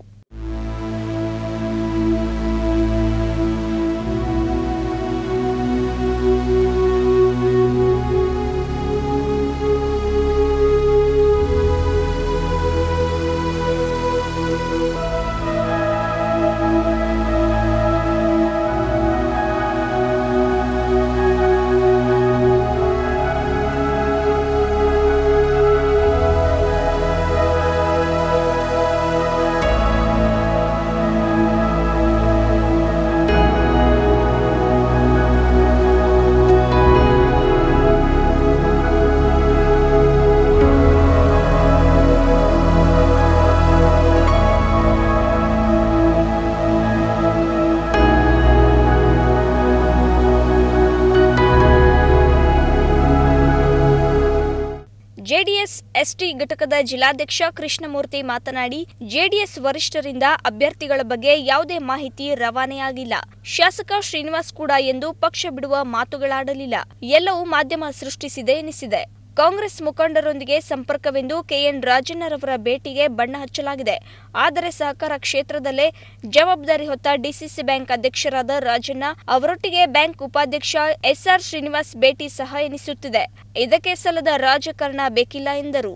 ಜೆಡಿಎಸ್ ಎಸ್ಟಿ ಘಟಕದ ಜಿಲ್ಲಾಧ್ಯಕ್ಷ ಕೃಷ್ಣಮೂರ್ತಿ ಮಾತನಾಡಿ ಜೆಡಿಎಸ್ ವರಿಷ್ಠರಿಂದ ಅಭ್ಯರ್ಥಿಗಳ ಬಗ್ಗೆ ಯಾವುದೇ ಮಾಹಿತಿ ರವಾನೆಯಾಗಿಲ್ಲ ಶಾಸಕ ಶ್ರೀನಿವಾಸ್ ಕೂಡ ಎಂದು ಪಕ್ಷ ಬಿಡುವ ಮಾತುಗಳಾಡಲಿಲ್ಲ ಎಲ್ಲವೂ ಮಾಧ್ಯಮ ಸೃಷ್ಟಿಸಿದೆ ಎನಿಸಿದೆ ಕಾಂಗ್ರೆಸ್ ಮುಖಂಡರೊಂದಿಗೆ ಸಂಪರ್ಕವೆಂದು ಕೆಎನ್ ರಾಜಣ್ಣರವರ ಭೇಟಿಗೆ ಬಣ್ಣ ಹಚ್ಚಲಾಗಿದೆ ಆದರೆ ಸಹಕಾರ ಕ್ಷೇತ್ರದಲ್ಲೇ ಜವಾಬ್ದಾರಿ ಹೊತ್ತ ಡಿಸಿಸಿ ಬ್ಯಾಂಕ್ ಅಧ್ಯಕ್ಷರಾದ ರಾಜಣ್ಣ ಅವರೊಟ್ಟಿಗೆ ಬ್ಯಾಂಕ್ ಉಪಾಧ್ಯಕ್ಷ ಎಸ್ಆರ್ ಶ್ರೀನಿವಾಸ್ ಭೇಟಿ ಸಹ ಎನಿಸುತ್ತಿದೆ ಇದಕ್ಕೆ ಸಲ್ಲದ ರಾಜಕಾರಣ ಬೇಕಿಲ್ಲ ಎಂದರು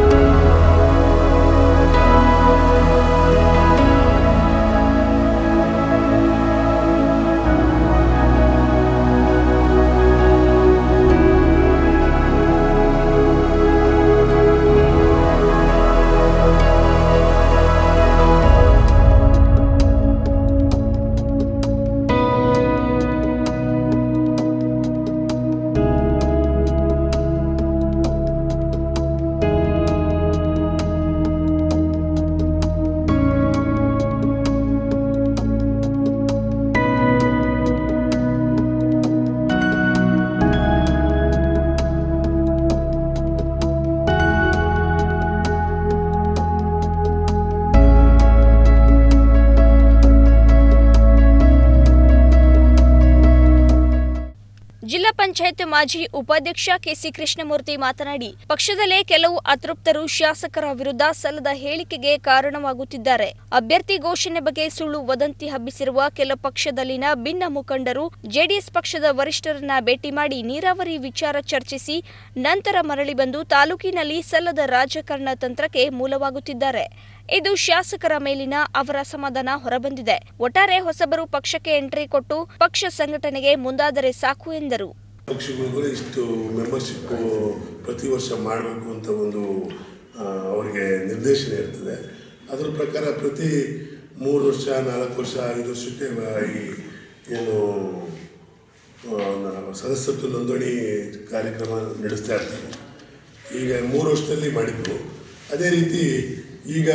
ಜಿಲ್ಲಾ ಪಂಚಾಯತ್ ಮಾಜಿ ಉಪಾಧ್ಯಕ್ಷ ಕೆಸಿ ಕೃಷ್ಣಮೂರ್ತಿ ಮಾತನಾಡಿ ಪಕ್ಷದಲ್ಲೇ ಕೆಲವು ಅತೃಪ್ತರು ಶಾಸಕರ ವಿರುದ್ಧ ಸಲ್ಲದ ಹೇಳಿಕೆಗೆ ಕಾರಣವಾಗುತ್ತಿದ್ದಾರೆ ಅಭ್ಯರ್ಥಿ ಘೋಷಣೆ ಬಗ್ಗೆ ಸುಳ್ಳು ವದಂತಿ ಹಬ್ಬಿಸಿರುವ ಕೆಲ ಪಕ್ಷದಲ್ಲಿನ ಭಿನ್ನ ಮುಖಂಡರು ಜೆಡಿಎಸ್ ಪಕ್ಷದ ವರಿಷ್ಠರನ್ನ ಭೇಟಿ ಮಾಡಿ ನೀರಾವರಿ ವಿಚಾರ ಚರ್ಚಿಸಿ ನಂತರ ಮರಳಿ ಬಂದು ತಾಲೂಕಿನಲ್ಲಿ ಸಲ್ಲದ ರಾಜಕಾರಣ ತಂತ್ರಕ್ಕೆ ಮೂಲವಾಗುತ್ತಿದ್ದಾರೆ ಇದು ಶಾಸಕರ ಮೇಲಿನ ಅವರ ಅಸಮಾಧಾನ ಹೊರಬಂದಿದೆ ಒಟ್ಟಾರೆ ಹೊಸಬರು ಪಕ್ಷಕ್ಕೆ ಎಂಟ್ರಿ ಕೊಟ್ಟು ಪಕ್ಷ ಸಂಘಟನೆಗೆ ಮುಂದಾದರೆ ಸಾಕು ಎಂದರು ಪಕ್ಷಗಳಿಗೂ ಇಷ್ಟು ಮೆಂಬರ್ಶಿಪ್ ಪ್ರತಿ ವರ್ಷ ಮಾಡಬೇಕು ಅಂತ ಒಂದು ಆ, ಅವರಿಗೆ ನಿರ್ದೇಶನ ಇರ್ತದೆ ಅದರ ಪ್ರಕಾರ ಪ್ರತಿ ಮೂರು ವರ್ಷ ನಾಲ್ಕು ವರ್ಷ ಐದು ವರ್ಷಕ್ಕೆ ಆ, ಈ ಏನು ಆ, ನ- ಸದಸ್ಯತ್ವ ನೋಂದಣಿ ಕಾರ್ಯಕ್ರಮ ನಡೆಸ್ತಾ ಇರ್ತಾರೆ ಈಗ ಮೂರು ವರ್ಷದಲ್ಲಿ ಮಾಡಿದ್ರು ಅದೇ ರೀತಿ ಈಗ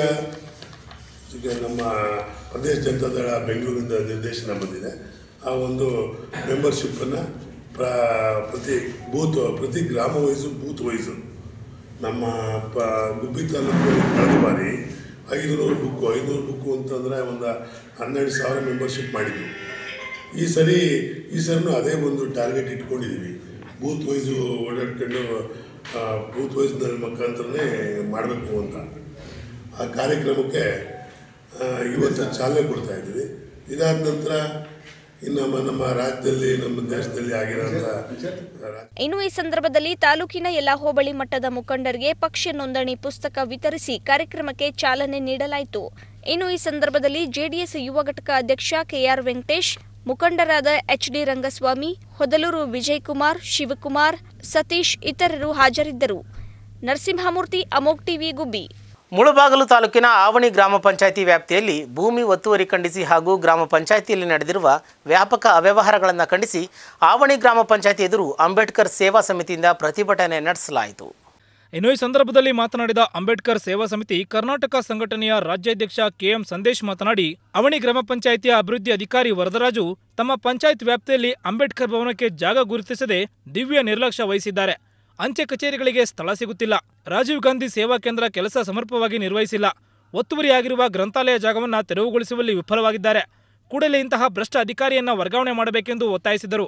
ಈಗ ನಮ್ಮ ಪ್ರದೇಶ ಜನತಾದಳ ಬೆಂಗಳೂರಿಂದ ನಿರ್ದೇಶನ ಬಂದಿದೆ ಆ ಒಂದು ಮೆಂಬರ್ಶಿಪ್ಪನ್ನು ಪ್ರ ಪ್ರತಿ ಬೂತ್ ಪ್ರತಿ ಗ್ರಾಮ ವೈಸು ಬೂತ್ ವೈಸು ನಮ್ಮ ಪ ಗುಬ್ಬಿ ತಾಲೂಕಿನಲ್ಲಿ ಕಳೆದ ಬಾರಿ ಐದುನೂರು ಬುಕ್ಕು ಐನೂರು ಬುಕ್ಕು ಅಂತಂದರೆ ಒಂದು ಹನ್ನೆರಡು ಸಾವಿರ ಮೆಂಬರ್ಶಿಪ್ ಮಾಡಿದ್ವಿ ಈ ಸರಿ ಈ ಸರಿನೂ ಅದೇ ಒಂದು ಟಾರ್ಗೆಟ್ ಇಟ್ಕೊಂಡಿದ್ದೀವಿ ಬೂತ್ ವೈಸು ಓಡಾಡ್ಕೊಂಡು ಬೂತ್ ವೈಸ್ ಮುಖಾಂತರನೇ ಮಾಡಬೇಕು ಅಂತ ಆ ಕಾರ್ಯಕ್ರಮಕ್ಕೆ ಆ, ಇವತ್ತು ಚಾಲನೆ ಕೊಡ್ತಾ ಇದ್ದೀವಿ ಇದಾದ ನಂತರ ಇನ್ನು ನಮ್ಮ ನಮ್ಮ ರಾಜ್ಯದಲ್ಲಿ ನಮ್ಮ ದೇಶದಲ್ಲಿ ಆಗಿರೋಂಥ ಇನ್ನು ಈ ಸಂದರ್ಭದಲ್ಲಿ ತಾಲೂಕಿನ ಎಲ್ಲ ಹೋಬಳಿ ಮಟ್ಟದ ಮುಖಂಡರಿಗೆ ಪಕ್ಷ ನೋಂದಣಿ ಪುಸ್ತಕ ವಿತರಿಸಿ ಕಾರ್ಯಕ್ರಮಕ್ಕೆ ಚಾಲನೆ ನೀಡಲಾಯಿತು ಇನ್ನು ಈ ಸಂದರ್ಭದಲ್ಲಿ ಜೆಡಿಎಸ್ ಯುವ ಘಟಕ ಅಧ್ಯಕ್ಷ ಕೆಆರ್ ವೆಂಕಟೇಶ್ ಮುಖಂಡರಾದ ಎಚ್ ಡಿ ರಂಗಸ್ವಾಮಿ ಹೊದಲೂರು ವಿಜಯಕುಮಾರ್ ಶಿವಕುಮಾರ್ ಸತೀಶ್ ಇತರರು ಹಾಜರಿದ್ದರು ನರಸಿಂಹಮೂರ್ತಿ ಅಮೋಕ್ ಟಿವಿ ಗುಬ್ಬಿ ಮುಳಬಾಗಲು ತಾಲೂಕಿನ ಆವಣಿ ಗ್ರಾಮ ಪಂಚಾಯಿತಿ ವ್ಯಾಪ್ತಿಯಲ್ಲಿ ಭೂಮಿ ಒತ್ತುವರಿ ಖಂಡಿಸಿ ಹಾಗೂ ಗ್ರಾಮ ಪಂಚಾಯಿತಿಯಲ್ಲಿ ನಡೆದಿರುವ ವ್ಯಾಪಕ ಅವ್ಯವಹಾರಗಳನ್ನು ಖಂಡಿಸಿ ಆವಣಿ ಗ್ರಾಮ ಪಂಚಾಯಿತಿ ಎದುರು ಅಂಬೇಡ್ಕರ್ ಸೇವಾ ಸಮಿತಿಯಿಂದ ಪ್ರತಿಭಟನೆ ನಡೆಸಲಾಯಿತು ಇನ್ನು ಈ ಸಂದರ್ಭದಲ್ಲಿ ಮಾತನಾಡಿದ ಅಂಬೇಡ್ಕರ್ ಸೇವಾ ಸಮಿತಿ ಕರ್ನಾಟಕ ಸಂಘಟನೆಯ ರಾಜ್ಯಾಧ್ಯಕ್ಷ ಕೆಎಂ ಸಂದೇಶ್ ಮಾತನಾಡಿ ಅವಣಿ ಗ್ರಾಮ ಪಂಚಾಯಿತಿಯ ಅಭಿವೃದ್ಧಿ ಅಧಿಕಾರಿ ವರದರಾಜು ತಮ್ಮ ಪಂಚಾಯತ್ ವ್ಯಾಪ್ತಿಯಲ್ಲಿ ಅಂಬೇಡ್ಕರ್ ಭವನಕ್ಕೆ ಜಾಗ ಗುರುತಿಸದೆ ದಿವ್ಯ ನಿರ್ಲಕ್ಷ್ಯ ವಹಿಸಿದ್ದಾರೆ ಅಂಚೆ ಕಚೇರಿಗಳಿಗೆ ಸ್ಥಳ ಸಿಗುತ್ತಿಲ್ಲ ರಾಜೀವ್ ಗಾಂಧಿ ಸೇವಾ ಕೇಂದ್ರ ಕೆಲಸ ಸಮರ್ಪವಾಗಿ ನಿರ್ವಹಿಸಿಲ್ಲ ಒತ್ತುವರಿಯಾಗಿರುವ ಗ್ರಂಥಾಲಯ ಜಾಗವನ್ನು ತೆರವುಗೊಳಿಸುವಲ್ಲಿ ವಿಫಲವಾಗಿದ್ದಾರೆ ಕೂಡಲೇ ಇಂತಹ ಭ್ರಷ್ಟ ಅಧಿಕಾರಿಯನ್ನ ವರ್ಗಾವಣೆ ಮಾಡಬೇಕೆಂದು ಒತ್ತಾಯಿಸಿದರು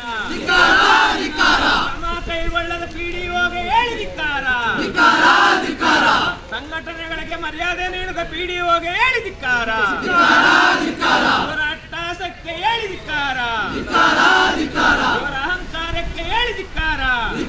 ಕೈಗೊಳ್ಳದ ಪಿಡಿಒಗೆ ಹೇಳಿ ಧಿಕ್ಕಾರ ಸಂಘಟನೆಗಳಿಗೆ ಮರ್ಯಾದೆ ನೀಡದ ಪಿಡಿಒಗೆ ಹೇಳಿ ಧಿಕ್ಕಾರ ಅವರ ಅಟ್ಟಾಸಕ್ಕೆ ಹೇಳಿ ಧಿಕ್ಕಾರ ಅವರ ಅಹಂಕಾರಕ್ಕೆ ಹೇಳಿ ಧಿಕ್ಕಾರ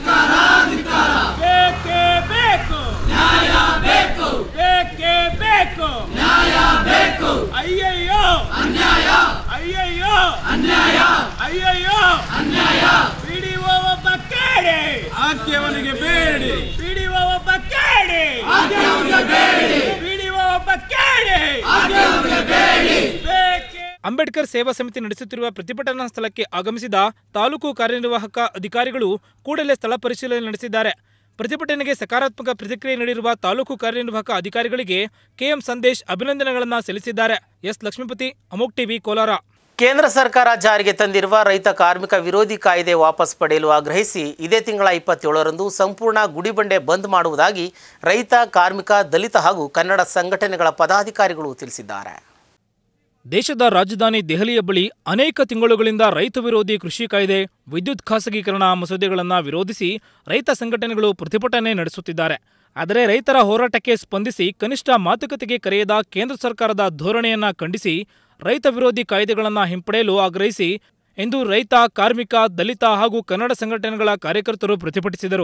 ಬೇಕೇ ಬೇಕು ನ್ಯಾಯ ಬೇಕು ಬೇಕೇ ಬೇಕು ನ್ಯಾಯ ಬೇಕು ಅಯ್ಯಯ್ಯೋ ಅನ್ಯಾಯ ಅಯ್ಯಯ್ಯೋ ಅನ್ಯಾಯ ಅಯ್ಯಯ್ಯೋ ಅನ್ಯಾಯ ಪಿಡಿಒ ಒಬ್ಬ ಕೇಳಿ ಆಕೆಯವನಿಗೆ ಬೇಡಿ ಪಿಡಿಒ ಒಬ್ಬ ಕೇಳಿ ಆಕೆಯವನಿಗೆ ಬೇಡಿ ಪಿಡಿಒ ಒಬ್ಬ ಕೇಳಿ ಆಕೆಯವನಿಗೆ ಬೇಡಿ ಬೇಕೇ ಅಂಬೇಡ್ಕರ್ ಸೇವಾ ಸಮಿತಿ ನಡೆಸುತ್ತಿರುವ ಪ್ರತಿಭಟನಾ ಸ್ಥಳಕ್ಕೆ ಆಗಮಿಸಿದ ತಾಲೂಕು ಕಾರ್ಯನಿರ್ವಾಹಕ ಅಧಿಕಾರಿಗಳು ಕೂಡಲೇ ಸ್ಥಳ ಪರಿಶೀಲನೆ ನಡೆಸಿದ್ದಾರೆ ಪ್ರತಿಭಟನೆಗೆ ಸಕಾರಾತ್ಮಕ ಪ್ರತಿಕ್ರಿಯೆ ನೀಡಿರುವ ತಾಲೂಕು ಕಾರ್ಯನಿರ್ವಾಹಕ ಅಧಿಕಾರಿಗಳಿಗೆ ಕೆಎಂ ಸಂದೇಶ್ ಅಭಿನಂದನೆಗಳನ್ನು ಸಲ್ಲಿಸಿದ್ದಾರೆ ಎಸ್ ಲಕ್ಷ್ಮೀಪತಿ ಅಮೋಕ್ ಟಿವಿ ಕೋಲಾರ ಕೇಂದ್ರ ಸರ್ಕಾರ ಜಾರಿಗೆ ತಂದಿರುವ ರೈತ ಕಾರ್ಮಿಕ ವಿರೋಧಿ ಕಾಯ್ದೆ ವಾಪಸ್ ಪಡೆಯಲು ಆಗ್ರಹಿಸಿ ಇದೇ ತಿಂಗಳ ಇಪ್ಪತ್ತೇಳರಂದು ಸಂಪೂರ್ಣ ಗುಡಿಬಂಡೆ ಬಂದ್ ಮಾಡುವುದಾಗಿ ರೈತ ಕಾರ್ಮಿಕ ದಲಿತ ಹಾಗೂ ಕನ್ನಡ ಸಂಘಟನೆಗಳ ಪದಾಧಿಕಾರಿಗಳು ತಿಳಿಸಿದ್ದಾರೆ ದೇಶದ ರಾಜಧಾನಿ ದೆಹಲಿಯ ಬಳಿ ಅನೇಕ ತಿಂಗಳುಗಳಿಂದ ರೈತ ವಿರೋಧಿ ಕೃಷಿ ಕಾಯ್ದೆ ವಿದ್ಯುತ್ ಖಾಸಗೀಕರಣ ಮಸೂದೆಗಳನ್ನು ವಿರೋಧಿಸಿ ರೈತ ಸಂಘಟನೆಗಳು ಪ್ರತಿಭಟನೆ ನಡೆಸುತ್ತಿದ್ದಾರೆ ಆದರೆ ರೈತರ ಹೋರಾಟಕ್ಕೆ ಸ್ಪಂದಿಸಿ ಕನಿಷ್ಠ ಮಾತುಕತೆಗೆ ಕರೆಯದ ಕೇಂದ್ರ ಸರ್ಕಾರದ ಧೋರಣೆಯನ್ನ ಖಂಡಿಸಿ ರೈತ ವಿರೋಧಿ ಕಾಯ್ದೆಗಳನ್ನು ಹಿಂಪಡೆಯಲು ಆಗ್ರಹಿಸಿ ಎಂದು ರೈತ ಕಾರ್ಮಿಕ ದಲಿತ ಹಾಗೂ ಕನ್ನಡ ಸಂಘಟನೆಗಳ ಕಾರ್ಯಕರ್ತರು ಪ್ರತಿಭಟಿಸಿದರು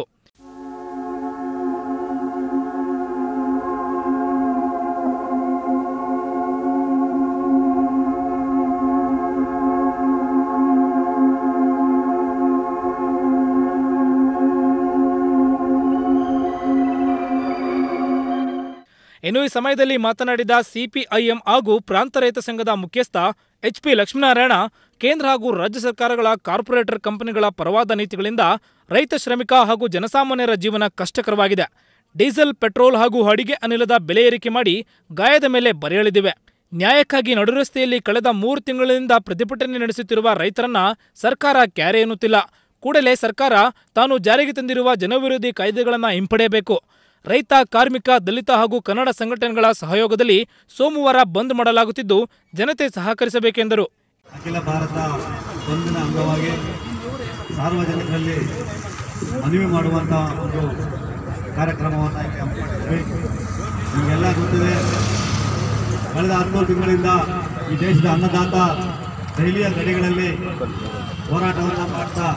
ಇನ್ನು ಈ ಸಮಯದಲ್ಲಿ ಮಾತನಾಡಿದ ಸಿಪಿಐಎಂ ಹಾಗೂ ಪ್ರಾಂತ ರೈತ ಸಂಘದ ಮುಖ್ಯಸ್ಥ ಎಚ್ಪಿ ಲಕ್ಷ್ಮೀನಾರಾಯಣ ಕೇಂದ್ರ ಹಾಗೂ ರಾಜ್ಯ ಸರ್ಕಾರಗಳ ಕಾರ್ಪೊರೇಟರ್ ಕಂಪನಿಗಳ ಪರವಾದ ನೀತಿಗಳಿಂದ ರೈತ ಶ್ರಮಿಕ ಹಾಗೂ ಜನಸಾಮಾನ್ಯರ ಜೀವನ ಕಷ್ಟಕರವಾಗಿದೆ ಡೀಸೆಲ್ ಪೆಟ್ರೋಲ್ ಹಾಗೂ ಅಡಿಗೆ ಅನಿಲದ ಬೆಲೆ ಏರಿಕೆ ಮಾಡಿ ಗಾಯದ ಮೇಲೆ ಬರೆಯಳಿದಿವೆ ನ್ಯಾಯಕ್ಕಾಗಿ ನಡುರಸ್ತೆಯಲ್ಲಿ ಕಳೆದ ಮೂರು ತಿಂಗಳಿಂದ ಪ್ರತಿಭಟನೆ ನಡೆಸುತ್ತಿರುವ ರೈತರನ್ನ ಸರ್ಕಾರ ಕ್ಯಾರೆ ಎನ್ನುತ್ತಿಲ್ಲ ಕೂಡಲೇ ಸರ್ಕಾರ ತಾನು ಜಾರಿಗೆ ತಂದಿರುವ ಜನವಿರೋಧಿ ಕಾಯ್ದೆಗಳನ್ನು ಹಿಂಪಡೆಯಬೇಕು ರೈತ ಕಾರ್ಮಿಕ ದಲಿತ ಹಾಗೂ ಕನ್ನಡ ಸಂಘಟನೆಗಳ ಸಹಯೋಗದಲ್ಲಿ ಸೋಮವಾರ ಬಂದ್ ಮಾಡಲಾಗುತ್ತಿದ್ದು ಜನತೆ ಸಹಕರಿಸಬೇಕೆಂದರು ಅಖಿಲ ಭಾರತ ಬಂದ್ನ ಅಂಗವಾಗಿ ಸಾರ್ವಜನಿಕರಲ್ಲಿ ಮನವಿ ಮಾಡುವಂಥ ಒಂದು ಕಾರ್ಯಕ್ರಮವನ್ನು ಇಲ್ಲಿ ಹಮ್ಮಿಕೊಂಡಿದ್ದೇವೆ ನಿಮಗೆಲ್ಲ ಗೊತ್ತಿದೆ ಕಳೆದ ಹದಿಮೂರು ತಿಂಗಳಿಂದ ಈ ದೇಶದ ಅನ್ನದಾತ ದೆಹಲಿಯ ಗಡಿಗಳಲ್ಲಿ ಹೋರಾಟವನ್ನು ಮಾಡ್ತಾ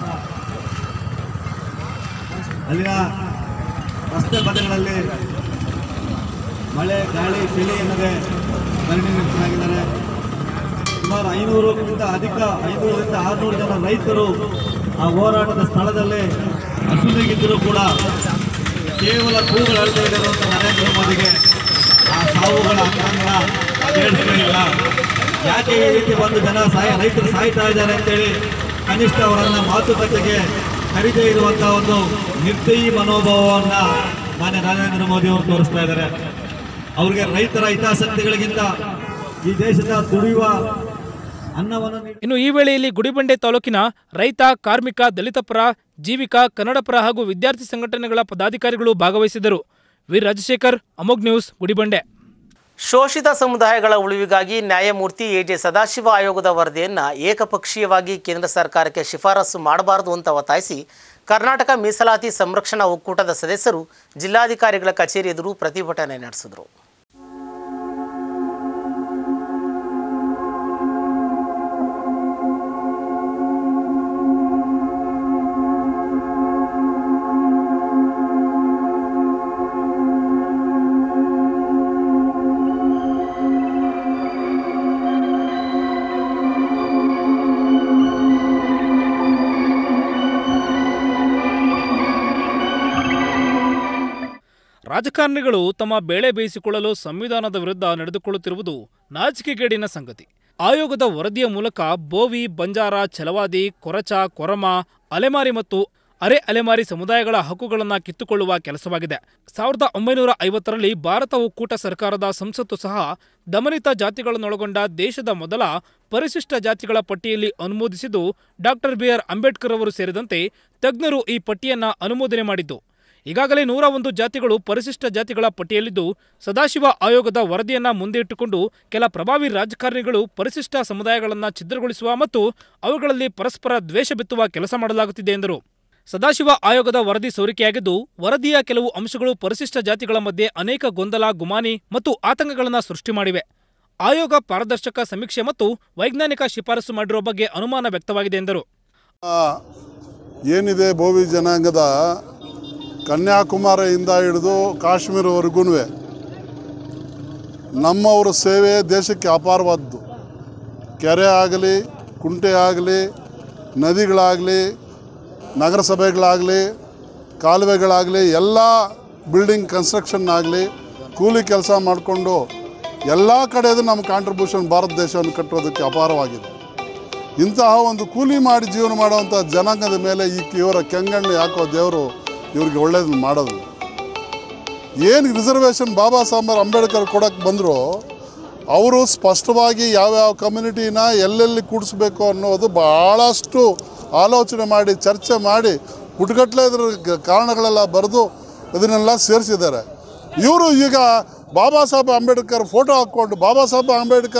ಅಲ್ಲಿನ ರಸ್ತೆ ಬದಿಗಳಲ್ಲಿ ಮಳೆ ಗಾಳಿ ಚಳಿ ಎನ್ನದೆ ಧರಣಿ ನಿರತರಾಗಿದ್ದಾರೆ ಸುಮಾರು ಐನೂರಕ್ಕಿಂತ ಅಧಿಕ ಐನೂರರಿಂದ ಆರುನೂರು ಜನ ರೈತರು ಆ ಹೋರಾಟದ ಸ್ಥಳದಲ್ಲಿ ಹಸುವಿಗಿದ್ದರೂ ಕೂಡ ಕೇವಲ ಕೂಗಳು ಅಳ್ತಾ ಇರುವಂಥ ನರೇಂದ್ರ ಮೋದಿಗೆ ಆ ಸಾವುಗಳ ಅಂಕಗಳ ಕೇಳಿಸಲಿಲ್ಲ ಯಾಕೆ ಈ ರೀತಿ ಒಂದು ಜನ ಸಾಯ ರೈತರು ಸಾಯ್ತಾ ಇದ್ದಾರೆ ಅಂತೇಳಿ ಕನಿಷ್ಠ ಅವರನ್ನ ಮಾತುಕತೆಗೆ ಕರೀದೇ ಇರುವಂಥ ಒಂದು ನಿರ್ದಯಿ ಮನೋಭಾವವನ್ನ ಮಾನ್ಯ ನರೇಂದ್ರ ಮೋದಿ ಅವರು ತೋರಿಸ್ತಾ ಇದ್ದಾರೆ ಅವ್ರಿಗೆ ರೈತರ ಹಿತಾಸಕ್ತಿಗಳಿಗಿಂತ ಈ ದೇಶದ ದುಡಿಯುವ ಅನ್ನವನ್ನು ನೀಡಿ- ಇನ್ನು ಈ ವೇಳೆಯಲ್ಲಿ ಗುಡಿಬಂಡೆ ತಾಲೂಕಿನ ರೈತ ಕಾರ್ಮಿಕ ದಲಿತ ಪರ ಜೀವಿಕ ಕನ್ನಡ ಪರ ಹಾಗೂ ವಿದ್ಯಾರ್ಥಿ ಸಂಘಟನೆಗಳ ಪದಾಧಿಕಾರಿಗಳು ಭಾಗವಹಿಸಿದರು ವಿ ರಾಜಶೇಖರ್ ಅಮೋಗ್ ನ್ಯೂಸ್ ಗುಡಿಬಂಡೆ ಶೋಷಿತ ಸಮುದಾಯಗಳ ಉಳಿವಿಗಾಗಿ ನ್ಯಾಯಮೂರ್ತಿ ಎಜೆ ಸದಾಶಿವ ಆಯೋಗದ ವರದಿಯನ್ನು ಏಕಪಕ್ಷೀಯವಾಗಿ ಕೇಂದ್ರ ಸರ್ಕಾರಕ್ಕೆ ಶಿಫಾರಸು ಮಾಡಬಾರದು ಅಂತ ಒತ್ತಾಯಿಸಿ ಕರ್ನಾಟಕ ಮೀಸಲಾತಿ ಸಂರಕ್ಷಣಾ ಒಕ್ಕೂಟದ ಸದಸ್ಯರು ಜಿಲ್ಲಾಧಿಕಾರಿಗಳ ಕಚೇರಿ ಎದುರು ಪ್ರತಿಭಟನೆ ನಡೆಸಿದರು ರಾಜಕಾರಣಿಗಳು ತಮ್ಮ ಬೇಳೆ ಬೇಯಿಸಿಕೊಳ್ಳಲು ಸಂವಿಧಾನದ ವಿರುದ್ಧ ನಡೆದುಕೊಳ್ಳುತ್ತಿರುವುದು ನಾಚಿಕೆಗೇಡಿನ ಸಂಗತಿ ಆಯೋಗದ ವರದಿಯ ಮೂಲಕ ಬೋವಿ ಬಂಜಾರ ಛಲವಾದಿ ಕೊರಚ ಕೊರಮ ಅಲೆಮಾರಿ ಮತ್ತು ಅರೆ ಅಲೆಮಾರಿ ಸಮುದಾಯಗಳ ಹಕ್ಕುಗಳನ್ನು ಕಿತ್ತುಕೊಳ್ಳುವ ಕೆಲಸವಾಗಿದೆ ಸಾವಿರದ ಒಂಬೈನೂರ ಐವತ್ತರಲ್ಲಿ ಭಾರತ ಒಕ್ಕೂಟ ಸರ್ಕಾರದ ಸಂಸತ್ತು ಸಹ ದಮನಿತ ಜಾತಿಗಳನ್ನೊಳಗೊಂಡ ದೇಶದ ಮೊದಲ ಪರಿಶಿಷ್ಟ ಜಾತಿಗಳ ಪಟ್ಟಿಯಲ್ಲಿ ಅನುಮೋದಿಸಿದ್ದು ಡಾಕ್ಟರ್ ಬಿ ಆರ್ ಅಂಬೇಡ್ಕರ್ ಅವರು ಸೇರಿದಂತೆ ತಜ್ಞರು ಈ ಪಟ್ಟಿಯನ್ನ ಅನುಮೋದನೆ ಮಾಡಿದ್ದು ಈಗಾಗಲೇ ನೂರ ಒಂದು ಜಾತಿಗಳು ಪರಿಶಿಷ್ಟ ಜಾತಿಗಳ ಪಟ್ಟಿಯಲ್ಲಿದ್ದು ಸದಾಶಿವ ಆಯೋಗದ ವರದಿಯನ್ನ ಮುಂದೆ ಇಟ್ಟುಕೊಂಡು ಕೆಲ ಪ್ರಭಾವಿ ರಾಜಕಾರಣಿಗಳು ಪರಿಶಿಷ್ಟ ಸಮುದಾಯಗಳನ್ನು ಛಿದ್ರಗೊಳಿಸುವ ಮತ್ತು ಅವುಗಳಲ್ಲಿ ಪರಸ್ಪರ ದ್ವೇಷ ಬಿತ್ತುವ ಕೆಲಸ ಮಾಡಲಾಗುತ್ತಿದೆ ಎಂದರು ಸದಾಶಿವ ಆಯೋಗದ ವರದಿ ಸೋರಿಕೆಯಾಗಿದ್ದು ವರದಿಯ ಕೆಲವು ಅಂಶಗಳು ಪರಿಶಿಷ್ಟ ಜಾತಿಗಳ ಮಧ್ಯೆ ಅನೇಕ ಗೊಂದಲ ಗುಮಾನಿ ಮತ್ತು ಆತಂಕಗಳನ್ನು ಸೃಷ್ಟಿ ಮಾಡಿವೆ ಆಯೋಗ ಪಾರದರ್ಶಕ ಸಮೀಕ್ಷೆ ಮತ್ತು ವೈಜ್ಞಾನಿಕ ಶಿಫಾರಸು ಮಾಡಿರುವ ಬಗ್ಗೆ ಅನುಮಾನ ವ್ಯಕ್ತವಾಗಿದೆ ಎಂದರು ಏನಿದೆ ಬೋವಿ ಜನಾಂಗದ ಕನ್ಯಾಕುಮಾರಿಯಿಂದ ಹಿಡಿದು ಕಾಶ್ಮೀರವರೆಗೂ ನಮ್ಮವರ ಸೇವೆ ದೇಶಕ್ಕೆ ಅಪಾರವಾದ್ದು ಕೆರೆ ಆಗಲಿ ಕುಂಟೆ ಆಗಲಿ ನದಿಗಳಾಗಲಿ ನಗರಸಭೆಗಳಾಗಲಿ ಕಾಲುವೆಗಳಾಗಲಿ ಎಲ್ಲ ಬಿಲ್ಡಿಂಗ್ ಕನ್ಸ್ಟ್ರಕ್ಷನ್ ಆಗಲಿ ಕೂಲಿ ಕೆಲಸ ಮಾಡಿಕೊಂಡು ಎಲ್ಲ ಕಡೆಯದು ನಮ್ಮ ಕಾಂಟ್ರಿಬ್ಯೂಷನ್ ಭಾರತ ದೇಶವನ್ನು ಕಟ್ಟೋದಕ್ಕೆ ಅಪಾರವಾಗಿದೆ ಇಂತಹ ಒಂದು ಕೂಲಿ ಮಾಡಿ ಜೀವನ ಮಾಡುವಂಥ ಜನಾಂಗದ ಮೇಲೆ ಈ ಇವರ ಕೆಂಗಣ್ಣು ಯಾಕೋ ದೇವರು ಇವ್ರಿಗೆ ಒಳ್ಳೇದನ್ನ ಮಾಡೋದು ಏನು ರಿಸರ್ವೇಷನ್ ಬಾಬಾ ಸಾಹೇಬ್ ಅಂಬೇಡ್ಕರ್ ಕೊಡೋಕ್ಕೆ ಬಂದರು ಅವರು ಸ್ಪಷ್ಟವಾಗಿ ಯಾವ್ಯಾವ ಕಮ್ಯುನಿಟಿನ ಎಲ್ಲೆಲ್ಲಿ ಕೂಡಿಸ್ಬೇಕು ಅನ್ನೋದು ಭಾಳಷ್ಟು ಆಲೋಚನೆ ಮಾಡಿ ಚರ್ಚೆ ಮಾಡಿ ಪುಟ್ಗಟ್ಲೆ ಇದ್ರ ಗ- ಕಾರಣಗಳೆಲ್ಲ ಬರೆದು ಇದನ್ನೆಲ್ಲ ಸೇರಿಸಿದ್ದಾರೆ ಇವರು ಈಗ ಬಾಬಾ ಸಾಹೇಬ್ ಅಂಬೇಡ್ಕರ್ ಫೋಟೋ ಹಾಕ್ಕೊಂಡು ಬಾಬಾ ಸಾಹೇಬ್ ಅಂಬೇಡ್ಕರ್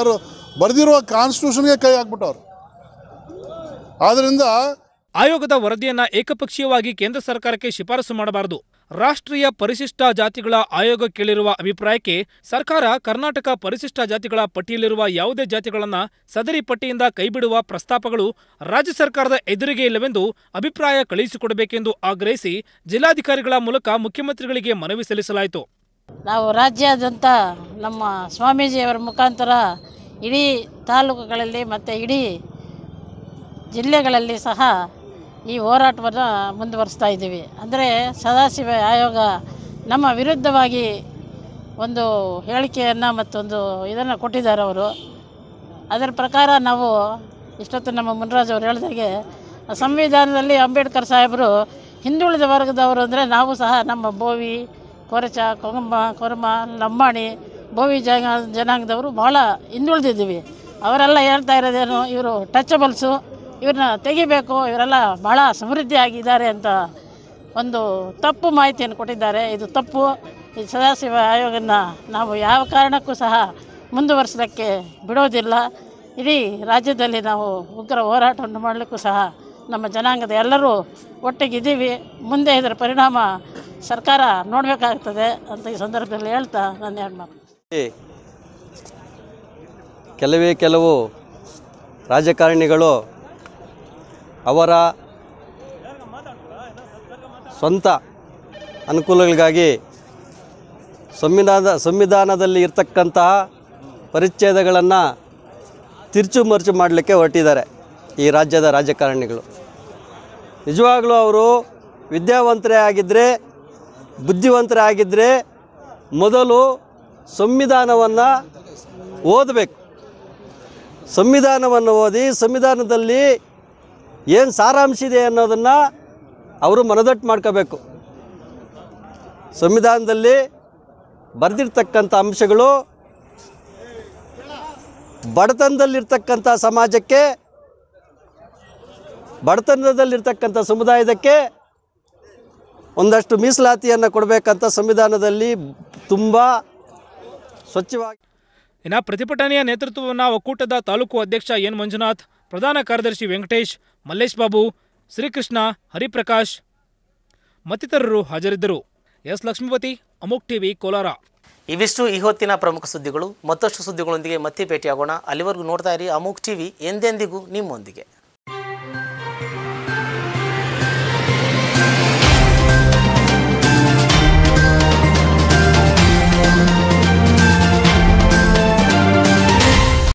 ಬರೆದಿರುವ ಕಾನ್ಸ್ಟಿಟ್ಯೂಷನ್ಗೆ ಕೈ ಹಾಕ್ಬಿಟ್ಟವ್ರು ಆದ್ದರಿಂದ ಆಯೋಗದ ವರದಿಯನ್ನ ಏಕಪಕ್ಷೀಯವಾಗಿ ಕೇಂದ್ರ ಸರ್ಕಾರಕ್ಕೆ ಶಿಫಾರಸು ಮಾಡಬಾರದು ರಾಷ್ಟ್ರೀಯ ಪರಿಶಿಷ್ಟ ಜಾತಿಗಳ ಆಯೋಗ ಕೇಳಿರುವ ಅಭಿಪ್ರಾಯಕ್ಕೆ ಸರ್ಕಾರ ಕರ್ನಾಟಕ ಪರಿಶಿಷ್ಟ ಜಾತಿಗಳ ಪಟ್ಟಿಯಲ್ಲಿರುವ ಯಾವುದೇ ಜಾತಿಗಳನ್ನ ಸದರಿ ಪಟ್ಟಿಯಿಂದ ಕೈಬಿಡುವ ಪ್ರಸ್ತಾಪಗಳು ರಾಜ್ಯ ಸರ್ಕಾರದ ಎದುರಿಗೆ ಇಲ್ಲವೆಂದು ಅಭಿಪ್ರಾಯ ಕಳುಹಿಸಿಕೊಡಬೇಕೆಂದು ಆಗ್ರಹಿಸಿ ಜಿಲ್ಲಾಧಿಕಾರಿಗಳ ಮೂಲಕ ಮುಖ್ಯಮಂತ್ರಿಗಳಿಗೆ ಮನವಿ ಸಲ್ಲಿಸಲಾಯಿತು ನಾವು ರಾಜ್ಯಾದ್ಯಂತ ನಮ್ಮ ಸ್ವಾಮೀಜಿಯವರ ಮುಖಾಂತರ ಇಡೀ ತಾಲೂಕುಗಳಲ್ಲಿ ಮತ್ತು ಇಡೀ ಜಿಲ್ಲೆಗಳಲ್ಲಿ ಸಹ ಈ ಹೋರಾಟವನ್ನು ಮುಂದುವರಿಸ್ತಾ ಇದ್ದೀವಿ ಅಂದರೆ ಸದಾಶಿವ ಆಯೋಗ ನಮ್ಮ ವಿರುದ್ಧವಾಗಿ ಒಂದು ಹೇಳಿಕೆಯನ್ನು ಮತ್ತೊಂದು ಇದನ್ನು ಕೊಟ್ಟಿದ್ದಾರೆ ಅವರು ಅದರ ಪ್ರಕಾರ ನಾವು ಇಷ್ಟೊತ್ತು ನಮ್ಮ ಮುನ್ರಾಜ್ ಅವರು ಹೇಳಿದಾಗೆ ಸಂವಿಧಾನದಲ್ಲಿ ಅಂಬೇಡ್ಕರ್ ಸಾಹೇಬರು ಹಿಂದುಳಿದ ವರ್ಗದವರು ಅಂದರೆ ನಾವು ಸಹ ನಮ್ಮ ಬೋವಿ ಕೊರಚ ಕೊಗಂಬ ಕೊರಮ ಲಂಬಾಣಿ ಬೋವಿ ಜನ ಜನಾಂಗದವರು ಭಾಳ ಹಿಂದುಳಿದಿದ್ದೀವಿ ಅವರೆಲ್ಲ ಹೇಳ್ತಾ ಇರೋದೇನು ಇವರು ಟಚಬಲ್ಸು ಇವ್ರನ್ನ ತೆಗಿಬೇಕು ಇವರೆಲ್ಲ ಭಾಳ ಸಮೃದ್ಧಿ ಆಗಿದ್ದಾರೆ ಅಂತ ಒಂದು ತಪ್ಪು ಮಾಹಿತಿಯನ್ನು ಕೊಟ್ಟಿದ್ದಾರೆ ಇದು ತಪ್ಪು ಈ ಸದಾಶಿವ ಆಯೋಗನ ನಾವು ಯಾವ ಕಾರಣಕ್ಕೂ ಸಹ ಮುಂದುವರಿಸಲಿಕ್ಕೆ ಬಿಡೋದಿಲ್ಲ ಇಡೀ ರಾಜ್ಯದಲ್ಲಿ ನಾವು ಉಗ್ರ ಹೋರಾಟವನ್ನು ಮಾಡಲಿಕ್ಕೂ ಸಹ ನಮ್ಮ ಜನಾಂಗದ ಎಲ್ಲರೂ ಒಟ್ಟಿಗಿದ್ದೀವಿ ಮುಂದೆ ಇದರ ಪರಿಣಾಮ ಸರ್ಕಾರ ನೋಡಬೇಕಾಗ್ತದೆ ಅಂತ ಈ ಸಂದರ್ಭದಲ್ಲಿ ಹೇಳ್ತಾ ನಾನು ಎರಡು ಮಾತು ಕೆಲವೇ ಕೆಲವು ರಾಜಕಾರಣಿಗಳು ಅವರ ಸ್ವಂತ ಅನುಕೂಲಗಳಿಗಾಗಿ ಸಂವಿಧಾನ ಸಂವಿಧಾನದಲ್ಲಿ ಇರ್ತಕ್ಕಂತಹ ಪರಿಚ್ಛೇದಗಳನ್ನು ತಿರ್ಚು ಮರ್ಚು ಮಾಡಲಿಕ್ಕೆ ಹೊರಟಿದ್ದಾರೆ ಈ ರಾಜ್ಯದ ರಾಜಕಾರಣಿಗಳು ನಿಜವಾಗಲೂ ಅವರು ವಿದ್ಯಾವಂತರೇ ಆಗಿದ್ದರೆ ಬುದ್ಧಿವಂತರೇ ಆಗಿದ್ದರೆ ಮೊದಲು ಸಂವಿಧಾನವನ್ನು ಓದಬೇಕು ಸಂವಿಧಾನವನ್ನು ಓದಿ ಸಂವಿಧಾನದಲ್ಲಿ ಏನು ಸಾರಾಂಶ ಇದೆ ಅನ್ನೋದನ್ನು ಅವರು ಮನದಟ್ಟು ಮಾಡ್ಕೋಬೇಕು ಸಂವಿಧಾನದಲ್ಲಿ ಬರೆದಿರ್ತಕ್ಕಂಥ ಅಂಶಗಳು ಬಡತನದಲ್ಲಿರ್ತಕ್ಕಂಥ ಸಮಾಜಕ್ಕೆ ಬಡತನದಲ್ಲಿರ್ತಕ್ಕಂಥ ಸಮುದಾಯದಕ್ಕೆ ಒಂದಷ್ಟು ಮೀಸಲಾತಿಯನ್ನು ಕೊಡಬೇಕಂತ ಸಂವಿಧಾನದಲ್ಲಿ ತುಂಬ ಸ್ವಚ್ಛವಾಗಿ ಇನ್ನು ಪ್ರತಿಭಟನೆಯ ನೇತೃತ್ವವನ್ನು ಒಕ್ಕೂಟದ ತಾಲೂಕು ಅಧ್ಯಕ್ಷ ಎನ್ ಮಂಜುನಾಥ್ ಪ್ರಧಾನ ಕಾರ್ಯದರ್ಶಿ ವೆಂಕಟೇಶ್ ಮಲ್ಲೇಶ್ ಬಾಬು ಶ್ರೀಕೃಷ್ಣ ಹರಿಪ್ರಕಾಶ್ ಮತ್ತಿತರರು ಹಾಜರಿದ್ದರು ಎಸ್ ಲಕ್ಷ್ಮೀಪತಿ ಅಮೋಕ್ ಟಿವಿ ಕೋಲಾರ ಇವಿಷ್ಟು ಈ ಹೊತ್ತಿನ ಪ್ರಮುಖ ಸುದ್ದಿಗಳು ಮತ್ತಷ್ಟು ಸುದ್ದಿಗಳೊಂದಿಗೆ ಮತ್ತೆ ಭೇಟಿಯಾಗೋಣ ಅಲ್ಲಿವರೆಗೂ ನೋಡ್ತಾ ಇರಿ ಅಮುಕ್ ಟಿವಿ ಎಂದೆಂದಿಗೂ ನಿಮ್ಮೊಂದಿಗೆ